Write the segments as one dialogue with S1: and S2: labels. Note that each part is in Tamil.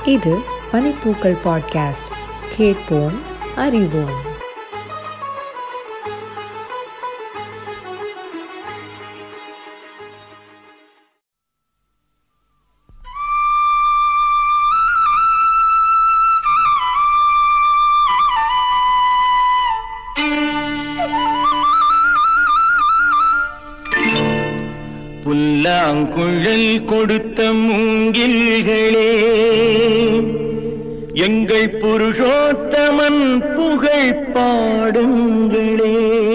S1: இது பனிப்பூக்கள் பாட்காஸ்ட் கேட்போம் அறிவோம்
S2: புல்லாங்குழல் கொடுத்த மூங்கில்களே எங்கள் புருஷோத்தமன் புகழ் பாடுங்களே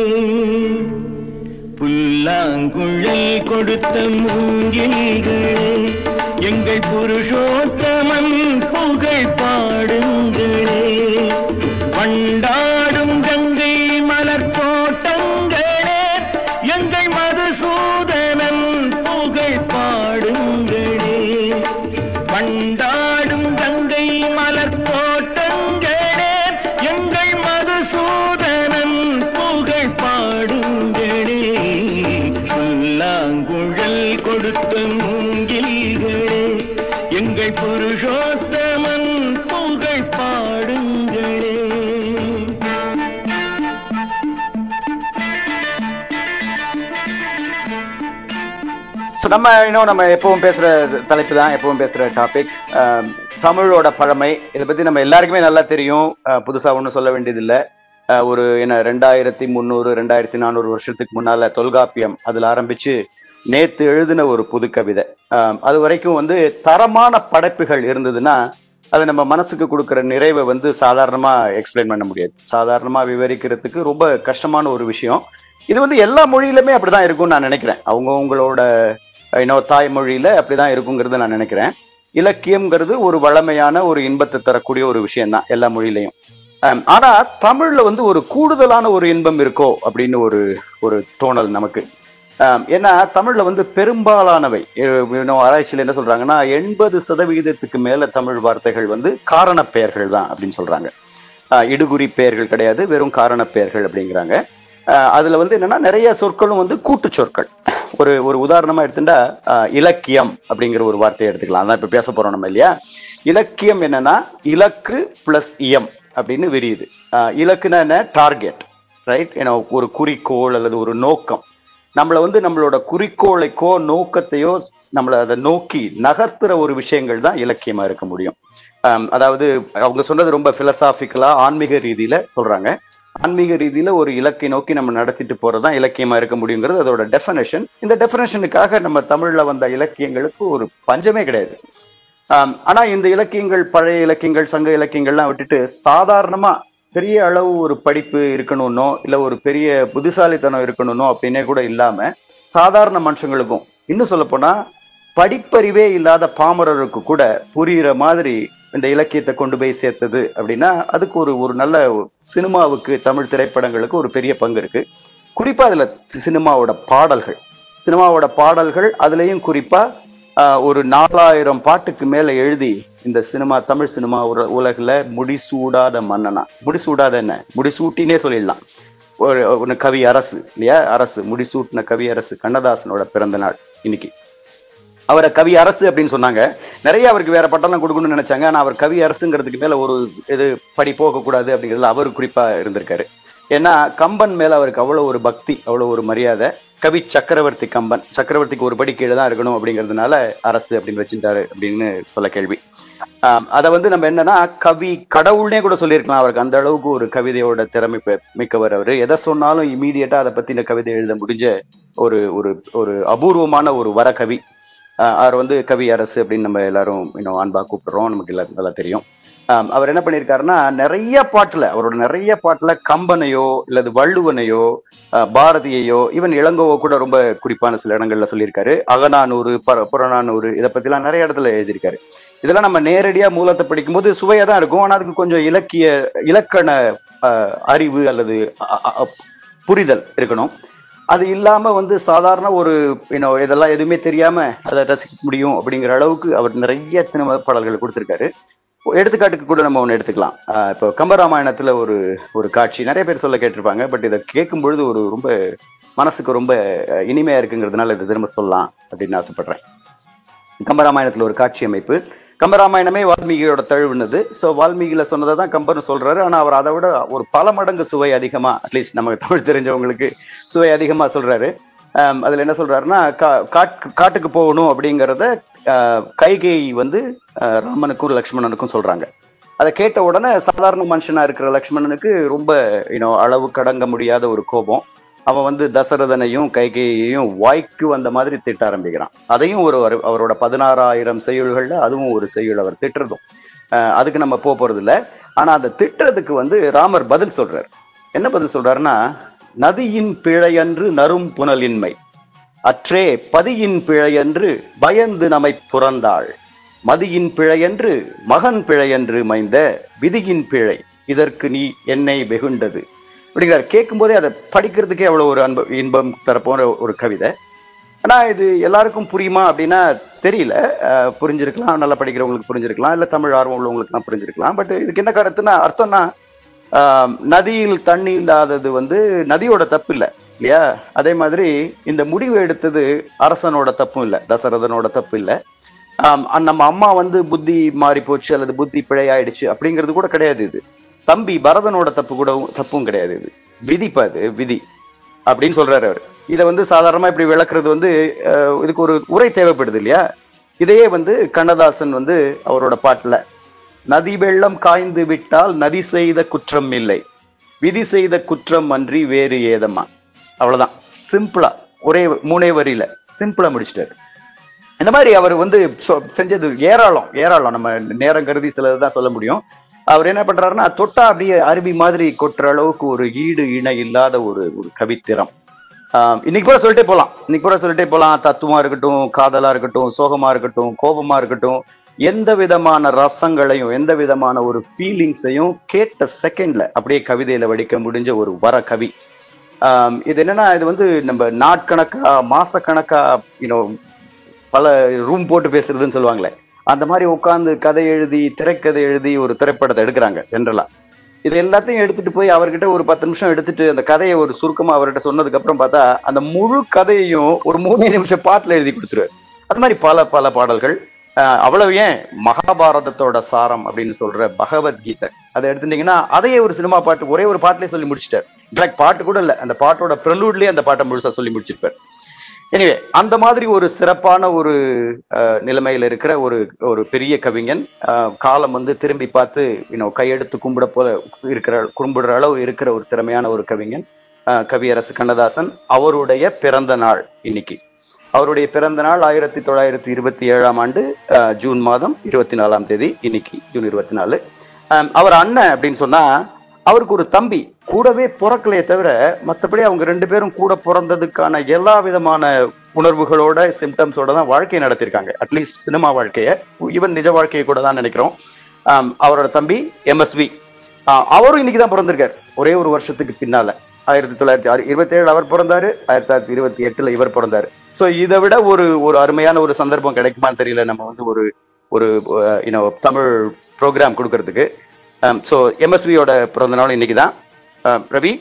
S2: புல்லாங்குழல் கொடுத்த மூங்கில்களே எங்கள் புருஷோத்தமன் புகழ் பாடுங்களே வண்டாடும் கங்கை மலர் தோட்டங்களே எங்கள் மதுசூதனன் புகழ் பாடுங்களே வண்டாடும் கங்கை மலர் தோட்டங்களே எங்கள் மதுசூதனன் புகழ் பாடுங்களே புல்லாங்குழல் கொடுத்த மூங்கில்களே எங்கள் புருஷோத்தமன் புகழ் பாடுங்களே
S3: ஸோ நம்ம இன்னும் நம்ம எப்பவும் பேசுகிற தலைப்பு தான் எப்பவும் பேசுகிற டாபிக் தமிழோட பழமை இதை பற்றி நம்ம எல்லாருக்குமே நல்லா தெரியும் புதுசாக ஒன்றும் சொல்ல வேண்டியதில்லை அஹ், ஒரு என்ன ரெண்டாயிரத்தி முந்நூறு ரெண்டாயிரத்தி நானூறு வருஷத்துக்கு முன்னால தொல்காப்பியம் அதில் ஆரம்பிச்சு நேத்து எழுதின ஒரு புது கவிதை அஹ், அது வரைக்கும் வந்து தரமான படைப்புகள் இருந்ததுன்னா அது நம்ம மனசுக்கு கொடுக்குற நிறைவை வந்து சாதாரணமாக எக்ஸ்பிளைன் பண்ண முடியாது சாதாரணமாக விவரிக்கிறதுக்கு ரொம்ப கஷ்டமான ஒரு விஷயம் இது வந்து எல்லா மொழியிலுமே அப்படிதான் இருக்கும்னு நான் நினைக்கிறேன் அவங்கவுங்களோட இன்னொரு தாய்மொழியில அப்படிதான் இருக்குங்கிறத நான் நினைக்கிறேன் இலக்கியம்ங்கிறது ஒரு வளமையான ஒரு இன்பத்தை தரக்கூடிய ஒரு விஷயம்தான் எல்லா மொழியிலையும் ஆம், ஆனா தமிழ்ல வந்து ஒரு கூடுதலான ஒரு இன்பம் இருக்கோ அப்படின்னு ஒரு ஒரு தோணல் நமக்கு ஆம், ஏன்னா தமிழ்ல வந்து பெரும்பாலானவை எ- இன்னும் ஆராய்ச்சியில் என்ன சொல்றாங்கன்னா எண்பது சதவிகிதத்துக்கு மேல தமிழ் வார்த்தைகள் வந்து காரண பெயர்கள் தான் அப்படின்னு சொல்றாங்க ஆஹ், இடுகுறி பெயர்கள் கிடையாது வெறும் காரண பெயர்கள் அப்படிங்கிறாங்க ஆஹ், அதுல வந்து என்னன்னா நிறைய சொற்களும் வந்து கூட்டு சொற்கள் ஒரு ஒரு உதாரணமா எடுத்துட்டா ஆஹ், இலக்கியம் அப்படிங்கிற ஒரு வார்த்தையை எடுத்துக்கலாம் அதான் இப்ப பேச போறோம் நம்ம இல்லையா இலக்கியம் என்னன்னா இலக்கு பிளஸ் இயம் அப்படின்னு விரியுது ஆஹ், இலக்குன்னா என்ன டார்கெட் ரைட் ஏன்னா ஒரு குறிக்கோள் அல்லது ஒரு நோக்கம் நம்மளை வந்து நம்மளோட குறிக்கோளைக்கோ நோக்கத்தையோ நம்மளை அதை நோக்கி நகர்த்துற ஒரு விஷயங்கள் தான் இலக்கியமா இருக்க முடியும் ஆம், அதாவது அவங்க சொன்னது ரொம்ப பிலசாபிக்கலா ஆன்மீக ரீதியில சொல்றாங்க ஆன்மீக ரீதியில ஒரு இலக்கை நோக்கி நம்ம நடத்திட்டு போறது தான் இலக்கியமா இருக்க முடியுங்கிறது அதோட டெஃபனேஷன் இந்த டெஃபனேஷனுக்காக நம்ம தமிழ்ல வந்த இலக்கியங்களுக்கு ஒரு பஞ்சமே கிடையாது ஆம், ஆனா இந்த இலக்கியங்கள் பழைய இலக்கியங்கள் சங்க இலக்கியங்கள்லாம் விட்டுட்டு சாதாரணமா பெரிய அளவு ஒரு படிப்பு இருக்கணும்னோ இல்ல ஒரு பெரிய புத்திசாலித்தனம் இருக்கணும்னோ அப்படின்னே கூட இல்லாம சாதாரண மனுஷங்களுக்கும் இன்னும் சொல்ல போனா படிப்பறிவே இல்லாத பாமரருக்கு கூட புரியுற மாதிரி இந்த இலக்கியத்தை கொண்டு போய் சேர்த்தது அப்படின்னா அதுக்கு ஒரு ஒரு நல்ல சினிமாவுக்கு தமிழ் திரைப்படங்களுக்கு ஒரு பெரிய பங்கு இருக்கு குறிப்பா அதுல சினிமாவோட பாடல்கள் சினிமாவோட பாடல்கள் அதுலயும் குறிப்பா ஆஹ், ஒரு நாலாயிரம் பாட்டுக்கு மேல எழுதி இந்த சினிமா தமிழ் சினிமா உல- உலகுல முடிசூடாத மன்னனா முடிசூடாத என்ன முடிசூட்டினே சொல்லிடலாம் ஒரு ஒன்று கவி அரசு இல்லையா அரசு முடிசூட்டின கவி அரசு கண்ணதாசனோட பிறந்த நாள் இன்னைக்கு அவரை கவி அரசு அப்படின்னு சொன்னாங்க நிறைய அவருக்கு வேற பட்டம்லாம் கொடுக்கணும்னு நினைச்சாங்க ஆனா அவர் கவி அரசுங்கிறதுக்கு மேல ஒரு இது படி போகக்கூடாது அப்படிங்கிறதுல அவர் குறிப்பா இருந்திருக்காரு ஏன்னா கம்பன் மேல அவருக்கு அவ்வளவு ஒரு பக்தி அவ்வளவு ஒரு மரியாதை கவி சக்கரவர்த்தி கம்பன் சக்கரவர்த்திக்கு ஒரு படி கீழே தான் இருக்கணும் அப்படிங்கிறதுனால அரசு அப்படின்னு வச்சுட்டாரு அப்படின்னு சொல்ல கேள்வி ஆஹ் அதை வந்து நம்ம என்னன்னா கவி கடவுள்னே கூட சொல்லியிருக்கலாம் அவருக்கு அந்த அளவுக்கு ஒரு கவிதையோட திறமை பெ- மிக்கவர் அவர் எதை சொன்னாலும் இமீடியட்டா அதை பத்தின கவிதை எழுத முடிஞ்ச ஒரு ஒரு ஒரு அபூர்வமான ஒரு வர கவி ஆஹ் அவர் வந்து கவி அரசு அப்படின்னு நம்ம எல்லாரும் இன்னும் அன்பா கூப்பிடுறோம் நமக்கு எல்லாருக்கும் நல்லா தெரியும் ஆஹ் அவர் என்ன பண்ணியிருக்காருன்னா நிறைய பாட்டுல அவரோட நிறைய பாட்டுல கம்பனையோ இல்லது வள்ளுவனையோ ஆஹ் பாரதியையோ ஈவன் இளங்கோவோ கூட ரொம்ப குறிப்பான சில இடங்கள்ல சொல்லியிருக்காரு அகநானூறு பர புறநானூறு இதை பத்திலாம் நிறைய இடத்துல எழுதியிருக்காரு இதெல்லாம் நம்ம நேரடியா மூலத்தை படிக்கும்போது சுவையா தான் இருக்கும் ஆனா அதுக்கு கொஞ்சம் இலக்கிய இலக்கண ஆஹ், அறிவு அல்லது அ- அ- அ- புரிதல் இருக்கணும் அது இல்லாம வந்து சாதாரண ஒரு you இதெல்லாம் எதுவுமே தெரியாம அதை ரசிக்க முடியும் அப்படிங்கிற அளவுக்கு அவர் நிறைய சினிமா பாடல்கள் கொடுத்திருக்காரு எடுத்துக்காட்டுக்கு கூட நம்ம ஒன்று எடுத்துக்கலாம் ஆஹ் இப்போ கம்பராமாயணத்துல ஒரு ஒரு காட்சி நிறைய பேர் சொல்ல கேட்டிருப்பாங்க பட் இதை கேட்கும் பொழுது ஒரு ரொம்ப மனசுக்கு ரொம்ப அஹ், இனிமையா இருக்குங்கிறதுனால இதை திரும்ப சொல்லலாம் அப்படின்னு ஆசைப்படுறேன் கம்பராமாயணத்துல ஒரு காட்சி அமைப்பு கம்பராமாயணமே வால்மீகியோட தழுவுனது ஸோ வால்மீகில சொன்னதை தான் கம்பர்னு சொல்றாரு ஆனா அவர் அதை விட ஒரு பல மடங்கு சுவை அதிகமா அட்லீஸ்ட் நமக்கு தமிழ் தெரிஞ்சவங்களுக்கு சுவை அதிகமா சொல்றாரு ஆம், அதுல என்ன சொல்றாருன்னா கா- காட்டு- காட்டுக்கு போகணும் அப்படிங்கிறத ஆஹ், கைகேயி வந்து ஆஹ், ராமனுக்கும் லக்ஷ்மணனுக்கும் சொல்றாங்க அதை கேட்ட உடனே சாதாரண மனுஷனா இருக்கிற லக்ஷ்மணனுக்கு ரொம்ப யூனோ அளவு கடங்க முடியாத ஒரு கோபம் அவன் வந்து தசரதனையும் கைகேயையும் வாய்க்கு வந்த மாதிரி திட்ட ஆரம்பிக்கிறான் அதையும் ஒரு ஒரு- அவரோட பதினாறாயிரம் செய்யுள்கள்ல அதுவும் ஒரு செய்யுள் அவர் திட்டுறதும் ஆஹ், அதுக்கு நம்ம போக போறது இல்ல ஆனா அந்த திட்டுறதுக்கு வந்து ராமர் பதில் சொல்றாரு என்ன பதில் சொல்றாருன்னா நதியின் பிழையன்று நரும் புனலின்மை அற்றே பதியின் பிழையன்று பயந்து நம்மை புறந்தாள் மதியின் பிழையன்று மகன் பிழையன்று மைந்த விதியின் பிழை இதற்கு நீ என்னை வெகுண்டது அப்படிங்கிறார் கேட்கும்போதே அதை படிக்கிறதுக்கே அவ்வளவு ஒரு அன்ப இன்பம் தரப்போன ஒரு கவிதை ஆனா இது எல்லாருக்கும் புரியுமா அப்படின்னா தெரியல அஹ், புரிஞ்சிருக்கலாம் நல்லா படிக்கிறவங்களுக்கு புரிஞ்சிருக்கலாம் இல்ல தமிழ் ஆர்வம் உள்ளவங்களுக்குலாம் புரிஞ்சிருக்கலாம் பட் இதுக்கு என்ன கருத்துன்னா அர்த்தம்னா ஆஹ், நதியில் தண்ணி இல்லாதது வந்து நதியோட தப்பு இல்லை இல்லையா அதே மாதிரி இந்த முடிவு எடுத்தது அரசனோட தப்பும் இல்லை தசரதனோட தப்பு இல்லை ஆம், அ- நம்ம அம்மா வந்து புத்தி மாறி போச்சு அல்லது புத்தி பிழையாயிடுச்சு அப்படிங்கிறது கூட கிடையாது இது தம்பி பரதனோட தப்பு கூட தப்பும் கிடையாது இது விதிப்பா அது விதி அப்படின்னு சொல்றாரு அவர் இதை வந்து சாதாரணமா இப்படி விளக்குறது வந்து அஹ், இதுக்கு ஒரு உரை தேவைப்படுது இல்லையா இதையே வந்து கண்ணதாசன் வந்து அவரோட பாட்டுல நதி வெள்ளம் காய்ந்து விட்டால் நதி செய்த குற்றம் இல்லை விதி செய்த குற்றம் அன்றி வேறு ஏதம்மா அவ்வளவுதான் சிம்பிளா ஒரே மூணே வரியில சிம்பிளா முடிச்சிட்டாரு இந்த மாதிரி அவர் வந்து சொ- செஞ்சது ஏராளம் ஏராளம் நம்ம நேரம் கருதி சிலதுதான் சொல்ல முடியும் அவர் என்ன பண்றாருன்னா தொட்டா அப்படியே அருவி மாதிரி கொட்டுற அளவுக்கு ஒரு ஈடு இணை இல்லாத ஒரு ஒரு கவித்திறம் ஆஹ் இன்னைக்கு பூரா சொல்லிட்டே போலாம் இன்னைக்கு பூரா சொல்லிட்டே போலாம் தத்துவமா இருக்கட்டும் காதலா இருக்கட்டும் சோகமா இருக்கட்டும் கோபமா இருக்கட்டும் எந்த விதமான ரசங்களையும் எந்த விதமான ஒரு ஃபீலிங்ஸையும் கேட்ட செகண்ட்ல அப்படியே கவிதையில வடிக்க முடிஞ்ச ஒரு வர கவி ஆம், இது என்னன்னா இது வந்து நம்ம நாட்கணக்கா மாசக்கணக்கா யூனோ பல ரூம் போட்டு பேசுறதுன்னு சொல்லுவாங்களே அந்த மாதிரி உட்காந்து கதை எழுதி திரைக்கதை எழுதி ஒரு திரைப்படத்தை எடுக்கிறாங்க ஜென்ரலா இது எல்லாத்தையும் எடுத்துட்டு போய் அவர்கிட்ட ஒரு பத்து நிமிஷம் எடுத்துட்டு அந்த கதையை ஒரு சுருக்கமா அவர்கிட்ட சொன்னதுக்கு அப்புறம் பார்த்தா அந்த முழு கதையையும் ஒரு மூணே நிமிஷம் பாட்டுல எழுதி கொடுத்துருவாரு அது மாதிரி பல பல பாடல்கள் ஆஹ் அவ்வளவு ஏன் மகாபாரதத்தோட சாரம் அப்படின்னு சொல்ற பகவத்கீதை அதை எடுத்துட்டீங்கன்னா அதையே ஒரு சினிமா பாட்டு ஒரே ஒரு பாட்டிலே சொல்லி முடிச்சிட்டார் இன்ஃபேக்ட் பாட்டு கூட இல்ல அந்த பாட்டோட ப்ரெலூட்லயே அந்த பாட்டை முழுசா சொல்லி முடிச்சிருப்பார் எனிவே அந்த மாதிரி ஒரு சிறப்பான ஒரு அஹ், நிலைமையில இருக்கிற ஒரு ஒரு பெரிய கவிஞன் அஹ், காலம் வந்து திரும்பி பார்த்து இன்னும் கையெடுத்து கும்பிட போல இருக்கிற கும்பிடுற அளவு இருக்கிற ஒரு திறமையான ஒரு கவிஞன் அஹ், கவியரசு கண்ணதாசன் அவருடைய பிறந்த நாள் இன்னைக்கு அவருடைய பிறந்த நாள் ஆயிரத்தி தொள்ளாயிரத்தி இருபத்தி ஏழாம் ஆண்டு அஹ், ஜூன் மாதம் இருபத்தி நாலாம் தேதி இன்னைக்கு ஜூன் இருபத்தி நாலு அஹ், அவர் அண்ணன் அப்படின்னு சொன்னா அவருக்கு ஒரு தம்பி கூடவே பிறக்கலையே தவிர மற்றபடி அவங்க ரெண்டு பேரும் கூட பிறந்ததுக்கான எல்லா விதமான உணர்வுகளோட சிம்டம்ஸோட தான் வாழ்க்கையை நடத்தியிருக்காங்க அட்லீஸ்ட் சினிமா வாழ்க்கையை ஈவன் நிஜ வாழ்க்கையை கூட தான் நினைக்கிறோம் ஆம், அவரோட தம்பி எம்எஸ்வி அவரும் இன்னைக்கு தான் பிறந்திருக்காரு ஒரே ஒரு வருஷத்துக்கு பின்னால ஆயிரத்தி தொள்ளாயிரத்தி ஆறு இருபத்தி ஏழு அவர் பிறந்தாரு ஆயிரத்தி தொள்ளாயிரத்தி இருபத்தி எட்டுல இவர் பிறந்தாரு ஸோ இதை விட ஒரு ஒரு அருமையான ஒரு சந்தர்ப்பம் கிடைக்குமான்னு தெரியல நம்ம வந்து ஒரு ஒரு யூனோ தமிழ் ப்ரோக்ராம் கொடுக்கறதுக்கு ஸோ எம்எஸ்வியோட பிறந்த நாள் இன்னைக்கு தான் ரவி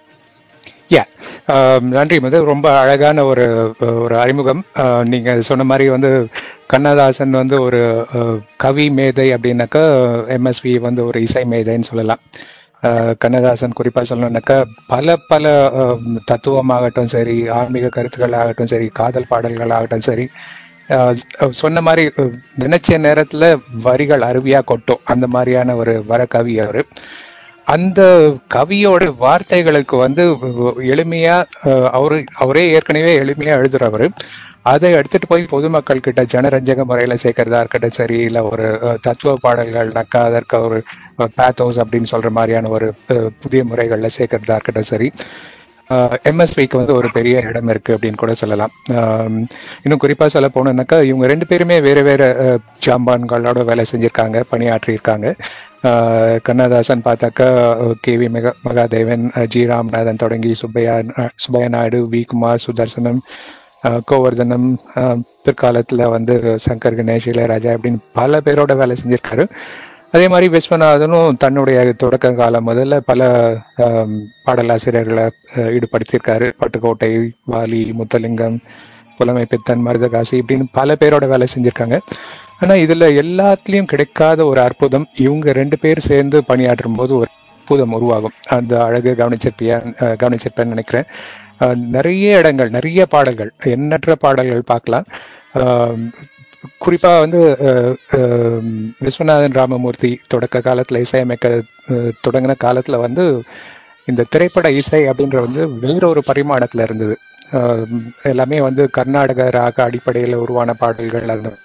S4: யா நன்றி மது ரொம்ப அழகான ஒரு ஒரு அறிமுகம் அஹ், நீங்க சொன்ன மாதிரி வந்து கண்ணதாசன் வந்து ஒரு அஹ், கவி மேதை அப்படின்னாக்கா எம்எஸ்வி வந்து ஒரு இசை மேதைன்னு சொல்லலாம் அஹ், கண்ணதாசன் குறிப்பா சொல்லணும்னாக்கா பல பல அஹ், தத்துவமாகட்டும் சரி ஆன்மீக கருத்துக்கள் ஆகட்டும் சரி காதல் பாடல்கள் ஆகட்டும் சரி அஹ், சொன்ன மாதிரி அஹ், நினைச்ச நேரத்துல வரிகள் அருவியா கொட்டும் அந்த மாதிரியான ஒரு வர கவி அவரு அந்த கவியோட வார்த்தைகளுக்கு வந்து எளிமையா அஹ், அவரு அவரே ஏற்கனவே எளிமையா எழுதுறவரு அதை எடுத்துட்டு போய் பொதுமக்கள் கிட்ட ஜனரஞ்சக முறையில சேர்க்கறதா இருக்கட்டும் சரி இல்ல ஒரு அஹ், தத்துவ பாடல்கள்னாக்கா அதற்கு ஒரு பேத்தோஸ் அப்படின்னு சொல்ற மாதிரியான ஒரு அஹ், புதிய முறைகள்ல சேர்க்கறதா இருக்கட்டும் சரி எம்எஸ்விக்கு வந்து ஒரு பெரிய இடம் இருக்கு அப்படின்னு கூட சொல்லலாம் ஆம், இன்னும் குறிப்பா சொல்ல போனோம்னாக்கா இவங்க ரெண்டு பேருமே வேற வேற அஹ், ஜாம்பான்களோட வேலை செஞ்சிருக்காங்க பணியாற்றியிருக்காங்க ஆஹ் கண்ணதாசன் பார்த்தாக்கா கே வி மெகா மகாதேவன் அஹ் ஜி ராமநாதன் தொடங்கி சுப்பையா அஹ் சுப்பையா நாயுடு வி குமார் சுதர்சனம் அஹ் கோவர்தனம் அஹ் பிற்காலத்துல வந்து சங்கர் கணேஷ் இளையராஜா அப்படின்னு பல பேரோட வேலை செஞ்சிருக்காரு அதே மாதிரி விஸ்வநாதனும் தன்னுடைய தொடக்க காலம் முதல்ல பல ஆம், பாடலாசிரியர்களை அஹ், ஈடுபடுத்தியிருக்காரு பட்டுக்கோட்டை வாலி முத்தலிங்கம் புலமை பித்தன் மருதகாசி இப்படின்னு பல பேரோட வேலை செஞ்சிருக்காங்க ஆனா இதுல எல்லாத்துலயும் கிடைக்காத ஒரு அற்புதம் இவங்க ரெண்டு பேர் சேர்ந்து பணியாற்றும் போது ஒரு அற்புதம் உருவாகும் அந்த அழகு கவனிச்சிருப்பியா அஹ் கவனிச்சிருப்பேன்னு நினைக்கிறேன் அஹ் நிறைய இடங்கள் நிறைய பாடல்கள் எண்ணற்ற பாடல்கள் பார்க்கலாம் அஹ் குறிப்பா வந்து அஹ், அஹ், விஸ்வநாதன் ராமமூர்த்தி தொடக்க காலத்துல இசையமைக்க அஹ், தொடங்கின காலத்துல வந்து இந்த திரைப்பட இசை அப்படின்ற வந்து வேறொரு பரிமாணத்துல இருந்தது அஹ், எல்லாமே வந்து கர்நாடக ராக அடிப்படையில உருவான பாடல்கள் அந்த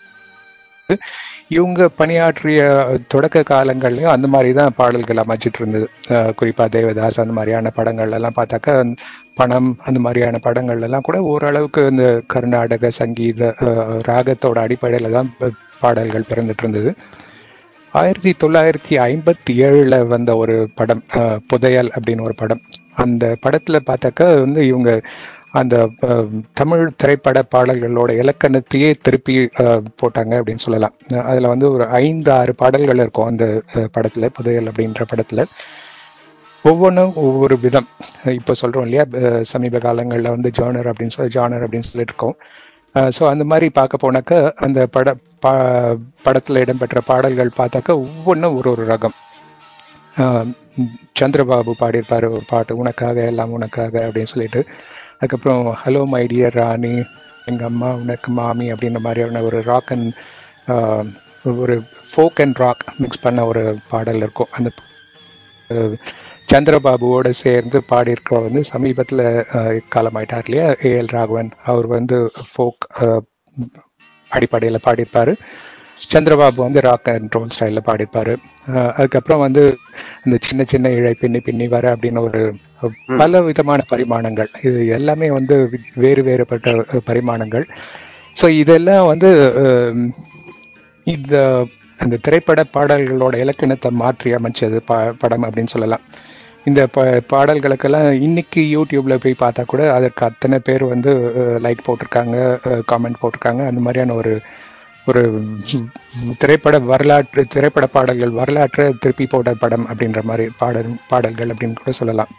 S4: இவங்க பணியாற்றிய தொடக்க காலங்கள்லயும் அந்த மாதிரி தான் பாடல்கள் அமைச்சிட்டு இருந்தது அஹ் குறிப்பா தேவதாஸ் அந்த மாதிரியான படங்கள் எல்லாம் பார்த்தாக்கா பணம் அந்த மாதிரியான படங்கள் எல்லாம் கூட ஓரளவுக்கு இந்த கர்நாடக சங்கீத அஹ், ராகத்தோட அடிப்படையில தான் ப- பாடல்கள் பிறந்துட்டு இருந்தது ஆயிரத்தி தொள்ளாயிரத்தி ஐம்பத்தி ஏழுல வந்த ஒரு படம் அஹ், புதையல் அப்படின்னு ஒரு படம் அந்த படத்துல பார்த்தாக்கா வந்து இவங்க அந்த அஹ், தமிழ் திரைப்பட பாடல்களோட இலக்கணத்தையே திருப்பி அஹ், போட்டாங்க அப்படின்னு சொல்லலாம் அஹ், அதுல வந்து ஒரு ஐந்து ஆறு பாடல்கள் இருக்கும் அந்த அஹ், படத்துல புதையல் அப்படின்ற படத்துல ஒவ்வொன்றும் ஒவ்வொரு விதம் இப்போ சொல்றோம் இல்லையா அஹ், சமீப காலங்களில் வந்து ஜானர் அப்படின்னு சொல்லி ஜானர் அப்படின்னு சொல்லிட்டு இருக்கோம் ஸோ அந்த மாதிரி பார்க்க போனாக்க அந்த பட பா படத்தில் இடம்பெற்ற பாடல்கள் பார்த்தாக்க ஒவ்வொன்றும் ஒரு ஒரு ரகம் ஆஹ் உம் சந்திரபாபு பாடியிருப்பாரு ஒரு பாட்டு உனக்காக எல்லாம் உனக்காக அப்படின்னு சொல்லிட்டு அதுக்கப்புறம் ஹலோ மை டியர் ராணி எங்க அம்மா உனக்கு மாமி அப்படின்ற மாதிரியான ஒரு ராக் அண்ட் ஒரு ஃபோக் அண்ட் ராக் மிக்ஸ் பண்ண ஒரு பாடல் இருக்கும் அந்த அஹ், சந்திரபாபுவோட சேர்ந்து பாடியிருக்கிறவர் வந்து சமீபத்தில் காலமாயிட்டார் இல்லையா ஏஎல் ராகவன் அவர் வந்து ஃபோக் அடிப்படையில் பாடியிருப்பாரு சந்திரபாபு வந்து ராக் அண்ட் ரோல் ஸ்டைலில் பாடியிருப்பாரு அஹ், அதுக்கப்புறம் வந்து இந்த சின்ன சின்ன இழை பின்னி பின்னி வர அப்படின்னு ஒரு பல விதமான பரிமாணங்கள் இது எல்லாமே வந்து வி- வேறு வேறுபட்ட அஹ், பரிமாணங்கள் ஸோ இதெல்லாம் வந்து அஹ், இந்த அந்த திரைப்பட பாடல்களோட இலக்கணத்தை மாற்றி அமைச்சது ப படம் அப்படின்னு சொல்லலாம் இந்த ப பாடல்களுக்கெல்லாம் இன்னைக்கு யூடியூப்ல போய் பார்த்தா கூட அதற்கு அத்தனை பேர் வந்து லைக் போட்டிருக்காங்க காமெண்ட் போட்டிருக்காங்க அந்த மாதிரியான ஒரு ஒரு திரைப்பட வரலாற்று திரைப்பட பாடல்கள் வரலாற்றை திருப்பி போட்ட படம் அப்படின்ற மாதிரி பாடல் பாடல்கள் அப்படின்னு கூட சொல்லலாம்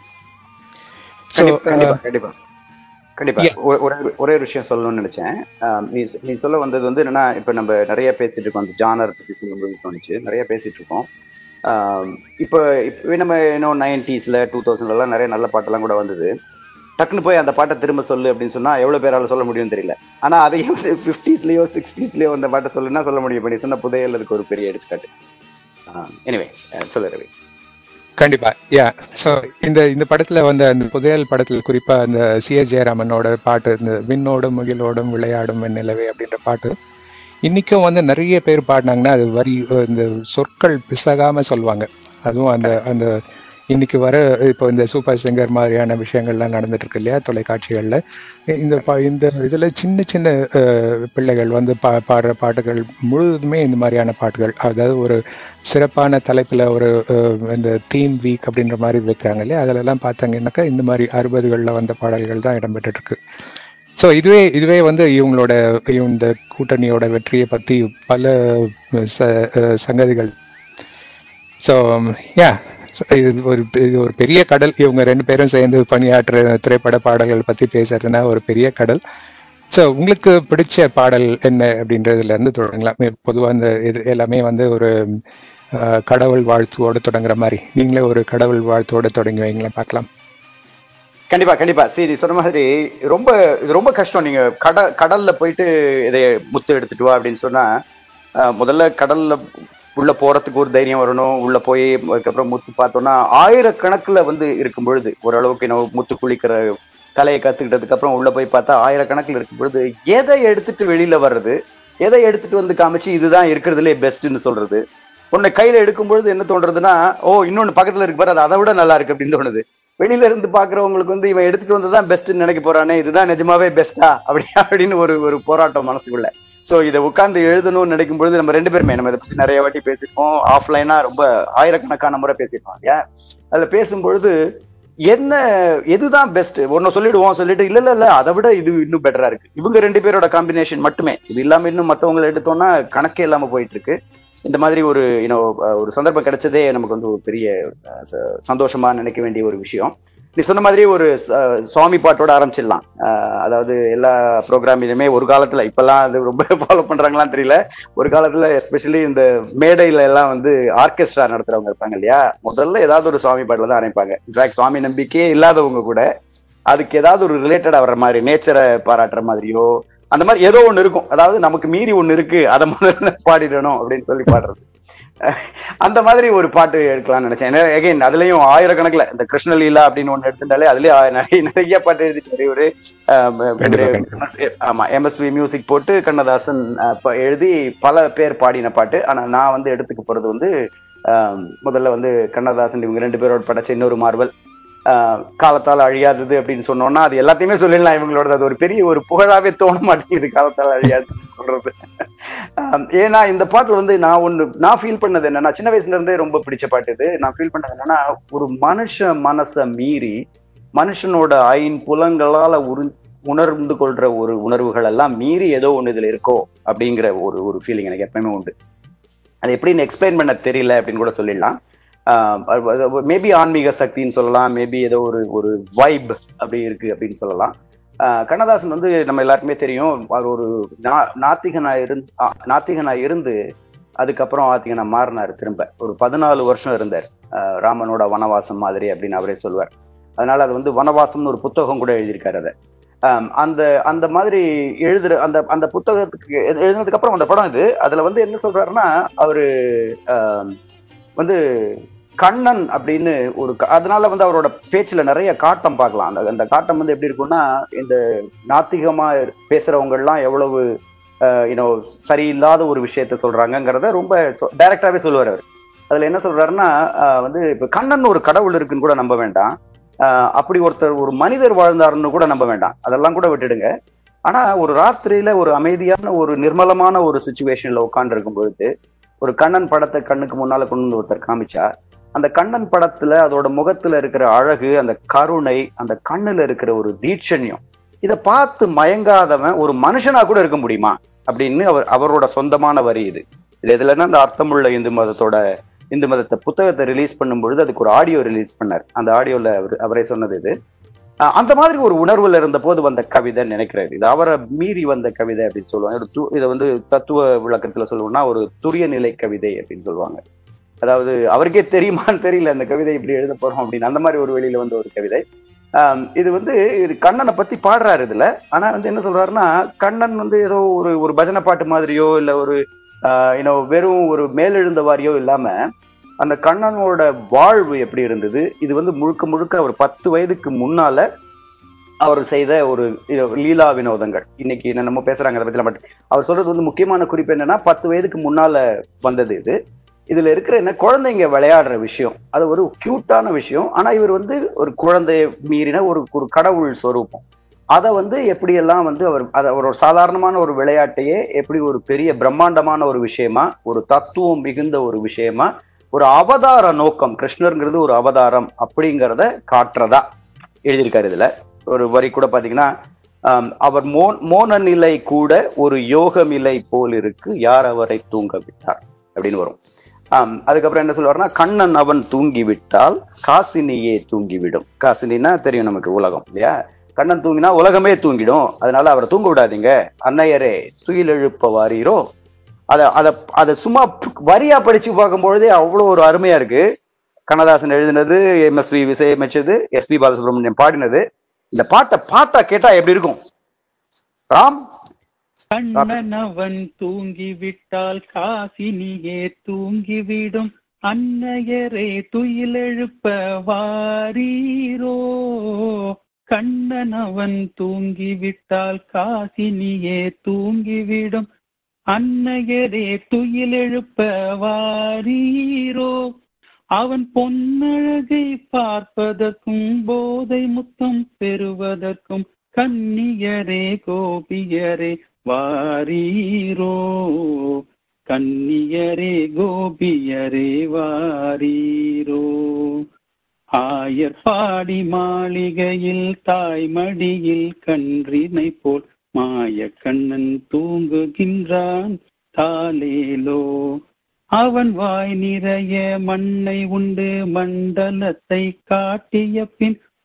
S4: ஸோ
S3: கண்டிப்பா கண்டிப்பா கண்டிப்பா
S4: Yeah.
S3: ஒ- ஒரே ஒரே ஒரு விஷயம் சொல்லணும்னு நினைச்சேன் ஆஹ் நீ சொ- நீ சொல்ல வந்தது வந்து என்னன்னா இப்ப நம்ம நிறைய பேசிட்டு இருக்கோம் அந்த ஜானர் பத்தி சொல்லும்போது தோணுச்சு நிறைய பேசிட்டு இருக்கோம் ஆஹ் இப்போ இப்போ நம்ம இன்னும் நைன்டிஸ்ல டூ தௌசண்ட்லாம் நிறைய நல்ல பாட்டெல்லாம் கூட வந்தது டக்குன்னு போய் அந்த பாட்டை திரும்ப சொல்லு அப்படின்னு சொன்னா எவ்வளவு பேரால சொல்ல முடியும்னு தெரியல ஆனா அதையே வந்து ஃபிஃப்டிஸ்லயோ சிக்ஸ்டீஸ்லயோ அந்த பாட்டை சொல்லுன்னா சொல்ல முடியும் இப்போ நீ சொன்ன புதையல் அதுக்கு ஒரு பெரிய எடுத்துக்காட்டு எனிவே சொல்லு ரவி
S4: கண்டிப்பா யா ஸோ இந்த இந்த படத்துல வந்து அந்த புதையல் படத்துல குறிப்பா அந்த சி எஸ் ஜெயராமனோட பாட்டு இந்த விண்ணோடும் முகிலோடும் விளையாடும் வெண்ணிலவே அப்படின்ற பாட்டு இன்னைக்கும் வந்து நிறைய பேர் பாடினாங்கன்னா அது வரி இந்த சொற்கள் பிசகாம சொல்லுவாங்க அதுவும் அந்த அந்த இன்னைக்கு வர இப்போ இந்த சூப்பர் சிங்கர் மாதிரியான விஷயங்கள்லாம் நடந்துட்டு இருக்கு இல்லையா தொலைக்காட்சிகள்ல இந்த பா- இந்த இதுல சின்ன சின்ன அஹ், பிள்ளைகள் வந்து பா பாடுற பாட்டுகள் முழுவதுமே இந்த மாதிரியான பாட்டுகள் அதாவது ஒரு சிறப்பான தலைப்புல ஒரு அஹ், இந்த தீம் வீக் அப்படின்ற மாதிரி வைக்கிறாங்க இல்லையா அதிலெல்லாம் பார்த்தாங்கன்னாக்கா இந்த மாதிரி அறுபதுகளில் வந்த பாடல்கள் தான் இடம்பெற்று இருக்கு ஸோ இதுவே இதுவே வந்து இவங்களோட இவங்க இந்த கூட்டணியோட வெற்றியை பத்தி பல ச- அஹ், சங்கதிகள் ஸோ யா இது ஒரு இது ஒரு பெரிய கடல் இவங்க ரெண்டு பேரும் சேர்ந்து பணியாற்றுற திரைப்பட பாடல்கள் பத்தி பேசுறதுனா ஒரு பெரிய கடல் ஸோ உங்களுக்கு பிடிச்ச பாடல் என்ன அப்படின்றதுல இருந்து தொடங்கலாம் பொதுவாக இந்த இது எல்லாமே வந்து ஒரு அஹ், கடவுள் வாழ்த்துவோட தொடங்குற மாதிரி நீங்களே ஒரு கடவுள் வாழ்த்துவோட தொடங்கி வைங்களேன் பார்க்கலாம்
S3: கண்டிப்பா கண்டிப்பா சரி சொன்ன மாதிரி ரொம்ப இது ரொம்ப கஷ்டம் நீங்க கட கடல்ல போயிட்டு இதை முத்து எடுத்துட்டு வா அப்படின்னு சொன்னா அஹ், முதல்ல கடல்ல உள்ள போறதுக்கு ஒரு தைரியம் வரணும் உள்ள போய் அதுக்கப்புறம் முத்து பார்த்தோம்னா ஆயிரக்கணக்குல வந்து இருக்கும் பொழுது ஓரளவுக்கு என்ன முத்து குளிக்கிற கலையை கத்துக்கிட்டதுக்கு அப்புறம் உள்ள போய் பார்த்தா ஆயிரக்கணக்கில் இருக்கும் பொழுது எதை எடுத்துட்டு வெளியில வர்றது எதை எடுத்துட்டு வந்து காமிச்சு இதுதான் இருக்கிறதுலே பெஸ்ட்னு சொல்றது உன்னை கையில எடுக்கும் பொழுது என்ன தோன்றதுன்னா ஓ இன்னொன்னு பக்கத்துல இருக்கு பாரு அது அதை விட நல்லா இருக்கு அப்படின்னு தோணுது வெளியில இருந்து பாக்குறவங்களுக்கு வந்து இவன் எடுத்துட்டு வந்ததுதான் பெஸ்ட்னு நினைக்க போறானே இதுதான் நிஜமாவே பெஸ்டா அப்படி அப்படின்னு ஒரு ஒரு போராட்டம் மனசுக்குள்ள சோ இதை உட்கார்ந்து எழுதணும்னு நினைக்கும் பொழுது நம்ம ரெண்டு பேருமே நம்ம இதை பத்தி நிறைய வாட்டி பேசியிருக்கோம் ஆஃப்லைனா ரொம்ப ஆயிரக்கணக்கான முறை பேசியிருக்கோம் இல்லையா அதுல பேசும்பொழுது என்ன எதுதான் பெஸ்ட் ஒன்னு சொல்லிடுவோம் சொல்லிட்டு இல்ல இல்ல இல்ல அதை விட இது இன்னும் பெட்டரா இருக்கு இவங்க ரெண்டு பேரோட காம்பினேஷன் மட்டுமே இது இல்லாம இன்னும் மத்தவங்களை எடுத்தோம்னா கணக்கே இல்லாம போயிட்டு இருக்கு இந்த மாதிரி ஒரு யூனோ ஒரு சந்தர்ப்பம் கிடைச்சதே நமக்கு வந்து ஒரு பெரிய அஹ், ச- சந்தோஷமா நினைக்க வேண்டிய ஒரு விஷயம் நீ சொன்ன மாதிரி ஒரு ச- சுவாமி பாட்டோட ஆரம்பிச்சிடலாம் அஹ் அதாவது எல்லா ப்ரோக்ராமிலுமே ஒரு காலத்துல இப்பெல்லாம் அது ரொம்ப ஃபாலோ பண்றாங்களான்னு தெரியல ஒரு காலத்துல எஸ்பெஷலி இந்த மேடையில எல்லாம் வந்து ஆர்கெஸ்ட்ரா நடத்துறவங்க இருப்பாங்க இல்லையா முதல்ல ஏதாவது ஒரு சுவாமி பாட்டில் தான் ஆரம்பிப்பாங்க இன்ஃபேக்ட் சுவாமி நம்பிக்கையே இல்லாதவங்க கூட அதுக்கு ஏதாவது ஒரு ரிலேட்டடா வர்ற மாதிரி நேச்சரை பாராட்டுற மாதிரியோ அந்த மாதிரி ஏதோ ஒண்ணு இருக்கும் அதாவது நமக்கு மீறி ஒண்ணு இருக்கு அதை முதல்ல பாடிடணும் அப்படின்னு சொல்லி பாடுறது அஹ் அந்த மாதிரி ஒரு பாட்டு எடுக்கலாம்னு நினைச்சேன் எகைன் அதுலயும் ஆயிரக்கணக்குல இந்த கிருஷ்ணலீலா அப்படின்னு ஒண்ணு எடுத்துட்டாலே அதுலயே ஆ- நிறைய நிறைய பாட்டு எழுதிட்டு ஒரு
S4: கண்டிப்பா, கண்டிப்பா.
S3: ஆமா எம்எஸ்வி மியூசிக் போட்டு கண்ணதாசன் அஹ், ப- எழுதி பல பேர் பாடின பாட்டு ஆனா நான் வந்து எடுத்துக்க போறது வந்து ஆம், முதல்ல வந்து கண்ணதாசன் இவங்க ரெண்டு பேரோட படைச்ச இன்னொரு மார்வல் ஆஹ், காலத்தால் அழியாதது அப்படின்னு சொன்னோம்னா அது எல்லாத்தையுமே சொல்லிடலாம் இவங்களோட அது ஒரு பெரிய ஒரு புகழாவே தோண மாட்டேங்குது காலத்தால் அழியாதுன்னு சொல்றது ஆம், ஏன்னா இந்த பாட்டுல வந்து நான் ஒண்ணு நான் ஃபீல் பண்ணது என்னன்னா சின்ன வயசுல இருந்தே ரொம்ப பிடிச்ச பாட்டு இது நான் ஃபீல் பண்ணது என்னன்னா ஒரு மனுஷ மனசை மீறி மனுஷனோட ஐம்புலங்களால உரு உணர்ந்து கொள்ற ஒரு உணர்வுகள் எல்லாம் மீறி ஏதோ ஒண்ணு இதுல இருக்கோ அப்படிங்கிற ஒரு ஒரு ஃபீலிங் எனக்கு எப்பவுமே உண்டு அது எப்படின்னு எக்ஸ்பிளைன் பண்ண தெரியல அப்படின்னு கூட சொல்லிடலாம் மேபி ஆன்மீக சக்தின்னு சொல்லலாம் மேபி ஏதோ ஒரு ஒரு வைப் அப்படி இருக்கு அப்படின்னு சொல்லலாம் ஆஹ் கண்ணதாசன் வந்து நம்ம எல்லாருக்குமே தெரியும் அவர் ஒரு நா- நாத்திகனா இருந்து ஆ- நாத்திகனா இருந்து அதுக்கப்புறம் ஆத்திகனா மாறினார் திரும்ப ஒரு பதினாலு வருஷம் இருந்தார் ஆஹ் ராமனோட வனவாசம் மாதிரி அப்படின்னு அவரே சொல்வார் அதனால அது வந்து வனவாசம்னு ஒரு புத்தகம் கூட எழுதியிருக்காரு அதை ஆம், அந்த அந்த மாதிரி எழுதுற அந்த அந்த புத்தகத்துக்கு எழு- எழுதினதுக்கு அப்புறம் அந்த படம் இது அதுல வந்து என்ன சொல்றாருன்னா அவரு ஆம், வந்து கண்ணன் அப்படின்னு ஒரு க- அதனால வந்து அவரோட பேச்சுல நிறைய காட்டம் பார்க்கலாம் அந்த அந்த காட்டம் வந்து எப்படி இருக்கும்னா இந்த நாத்திகமா பேசுறவங்க எல்லாம் எவ்வளவு யூனோ சரியில்லாத ஒரு விஷயத்த சொல்றாங்கங்கிறத ரொம்ப டைரக்டாவே சொல்லுவார் அவர் அதுல என்ன சொல்றாருன்னா ஆஹ் வந்து இப்ப கண்ணன் ஒரு கடவுள் இருக்குன்னு கூட நம்ப வேண்டாம் ஆஹ் அப்படி ஒருத்தர் ஒரு மனிதர் வாழ்ந்தாருன்னு கூட நம்ப வேண்டாம் அதெல்லாம் கூட விட்டுடுங்க ஆனா ஒரு ராத்திரியில ஒரு அமைதியான ஒரு நிர்மலமான ஒரு சுச்சுவேஷன்ல உட்கார்ந்து இருக்கும் பொழுது ஒரு கண்ணன் படத்தை கண்ணுக்கு முன்னால கொண்டு வந்து ஒருத்தர் காமிச்சா அந்த கண்ணன் படத்துல அதோட முகத்துல இருக்கிற அழகு அந்த கருணை அந்த கண்ணுல இருக்கிற ஒரு தீட்சண்யம் இதை பார்த்து மயங்காதவன் ஒரு மனுஷனா கூட இருக்க முடியுமா அப்படின்னு அவர் அவரோட சொந்தமான வரி இது இது எதுலன்னா அந்த அர்த்தமுள்ள இந்து மதத்தோட இந்து மதத்தை புத்தகத்தை ரிலீஸ் பண்ணும் பொழுது அதுக்கு ஒரு ஆடியோ ரிலீஸ் பண்ணார் அந்த ஆடியோல அவர் அவரே சொன்னது இது அஹ் அந்த மாதிரி ஒரு உணர்வுல இருந்த போது வந்த கவிதைன்னு நினைக்கிறாரு இது அவரை மீறி வந்த கவிதை அப்படின்னு சொல்லுவாங்க ஒரு து- இதை வந்து தத்துவ விளக்கத்துல சொல்லுவோம்னா ஒரு துரிய நிலை கவிதை அப்படின்னு சொல்லுவாங்க அதாவது அவருக்கே தெரியுமான்னு தெரியல அந்த கவிதை இப்படி எழுத போறோம் அப்படின்னு அந்த மாதிரி ஒரு வெளியில வந்த ஒரு கவிதை ஆம், இது வந்து இது கண்ணனை பத்தி பாடுறாரு இதுல ஆனா வந்து என்ன சொல்றாருன்னா கண்ணன் வந்து ஏதோ ஒரு ஒரு பஜனை பாட்டு மாதிரியோ இல்ல ஒரு யூனோ வெறும் ஒரு மேலெழுந்த வாரியோ இல்லாம அந்த கண்ணனோட வாழ்வு எப்படி இருந்தது இது வந்து முழுக்க முழுக்க அவர் பத்து வயதுக்கு முன்னால அவர் செய்த ஒரு இது, லீலா வினோதங்கள் இன்னைக்கு என்ன நம்ம பேசுறாங்க அதை பத்தி பட் அவர் சொல்றது வந்து முக்கியமான குறிப்பு என்னன்னா பத்து வயதுக்கு முன்னால வந்தது இது இதுல இருக்கிற என்ன குழந்தைங்க விளையாடுற விஷயம் அது ஒரு கியூட்டான விஷயம் ஆனா இவர் வந்து ஒரு குழந்தைய மீறின ஒரு ஒரு கடவுள் ஸ்வரூபம் அதை வந்து எப்படியெல்லாம் வந்து அவர் அதை ஒரு சாதாரணமான ஒரு விளையாட்டையே எப்படி ஒரு பெரிய பிரம்மாண்டமான ஒரு விஷயமா ஒரு தத்துவம் மிகுந்த ஒரு விஷயமா ஒரு அவதார நோக்கம் கிருஷ்ணருங்கிறது ஒரு அவதாரம் அப்படிங்கிறத காட்டுறதா எழுதியிருக்காரு இதுல ஒரு வரி கூட பாத்தீங்கன்னா ஆம், அவர் மோன் மோன நிலை கூட ஒரு யோக நிலை போல் இருக்கு யார் அவரை தூங்க விட்டார் அப்படின்னு வரும் ஆம், அதுக்கப்புறம் என்ன சொல்லுவாருன்னா கண்ணன் அவன் தூங்கி விட்டால் காசினியே தூங்கிவிடும் காசினின்னா தெரியும் நமக்கு உலகம் இல்லையா கண்ணன் தூங்கினா உலகமே தூங்கிடும் அதனால அவரை தூங்க விடாதீங்க அன்னையரே துயில் எழுப்ப வாரீரோ அதை அதை அதை சும்மா வரியா படிச்சு பார்க்கும்பொழுதே அவ்வளோ ஒரு அருமையா இருக்கு கண்ணதாசன் எழுதினது எம்எஸ்வி இசையமைச்சது எஸ்பி பாலசுப்ரமணியம் பாடினது இந்த பாட்டை பாட்டா கேட்டா எப்படி இருக்கும் ராம்
S5: கண்ணன் அவன் தூங்கிவிட்டால் காசினியே தூங்கிவிடும் அன்னையரே துயிலெழுப்ப வாரீரோ கண்ணன் அவன் தூங்கிவிட்டால் காசினியே தூங்கிவிடும் அன்னையரே துயிலெழுப்ப வாரீரோ அவன் பொன்னழகை பார்ப்பதற்கும் போதை முத்தம் பெறுவதற்கும் கன்னியரே கோபியரே வாரீரோ கன்னியரே கோபியரே வாரீரோ ஆயர் பாடி மாளிகையில் தாய்மடியில் கன்றினை போல் மாய கண்ணன் தூங்குகின்றான் தாலேலோ அவன் வாய் நிறைய மண்ணை உண்டு மண்டலத்தை காட்டிய பின்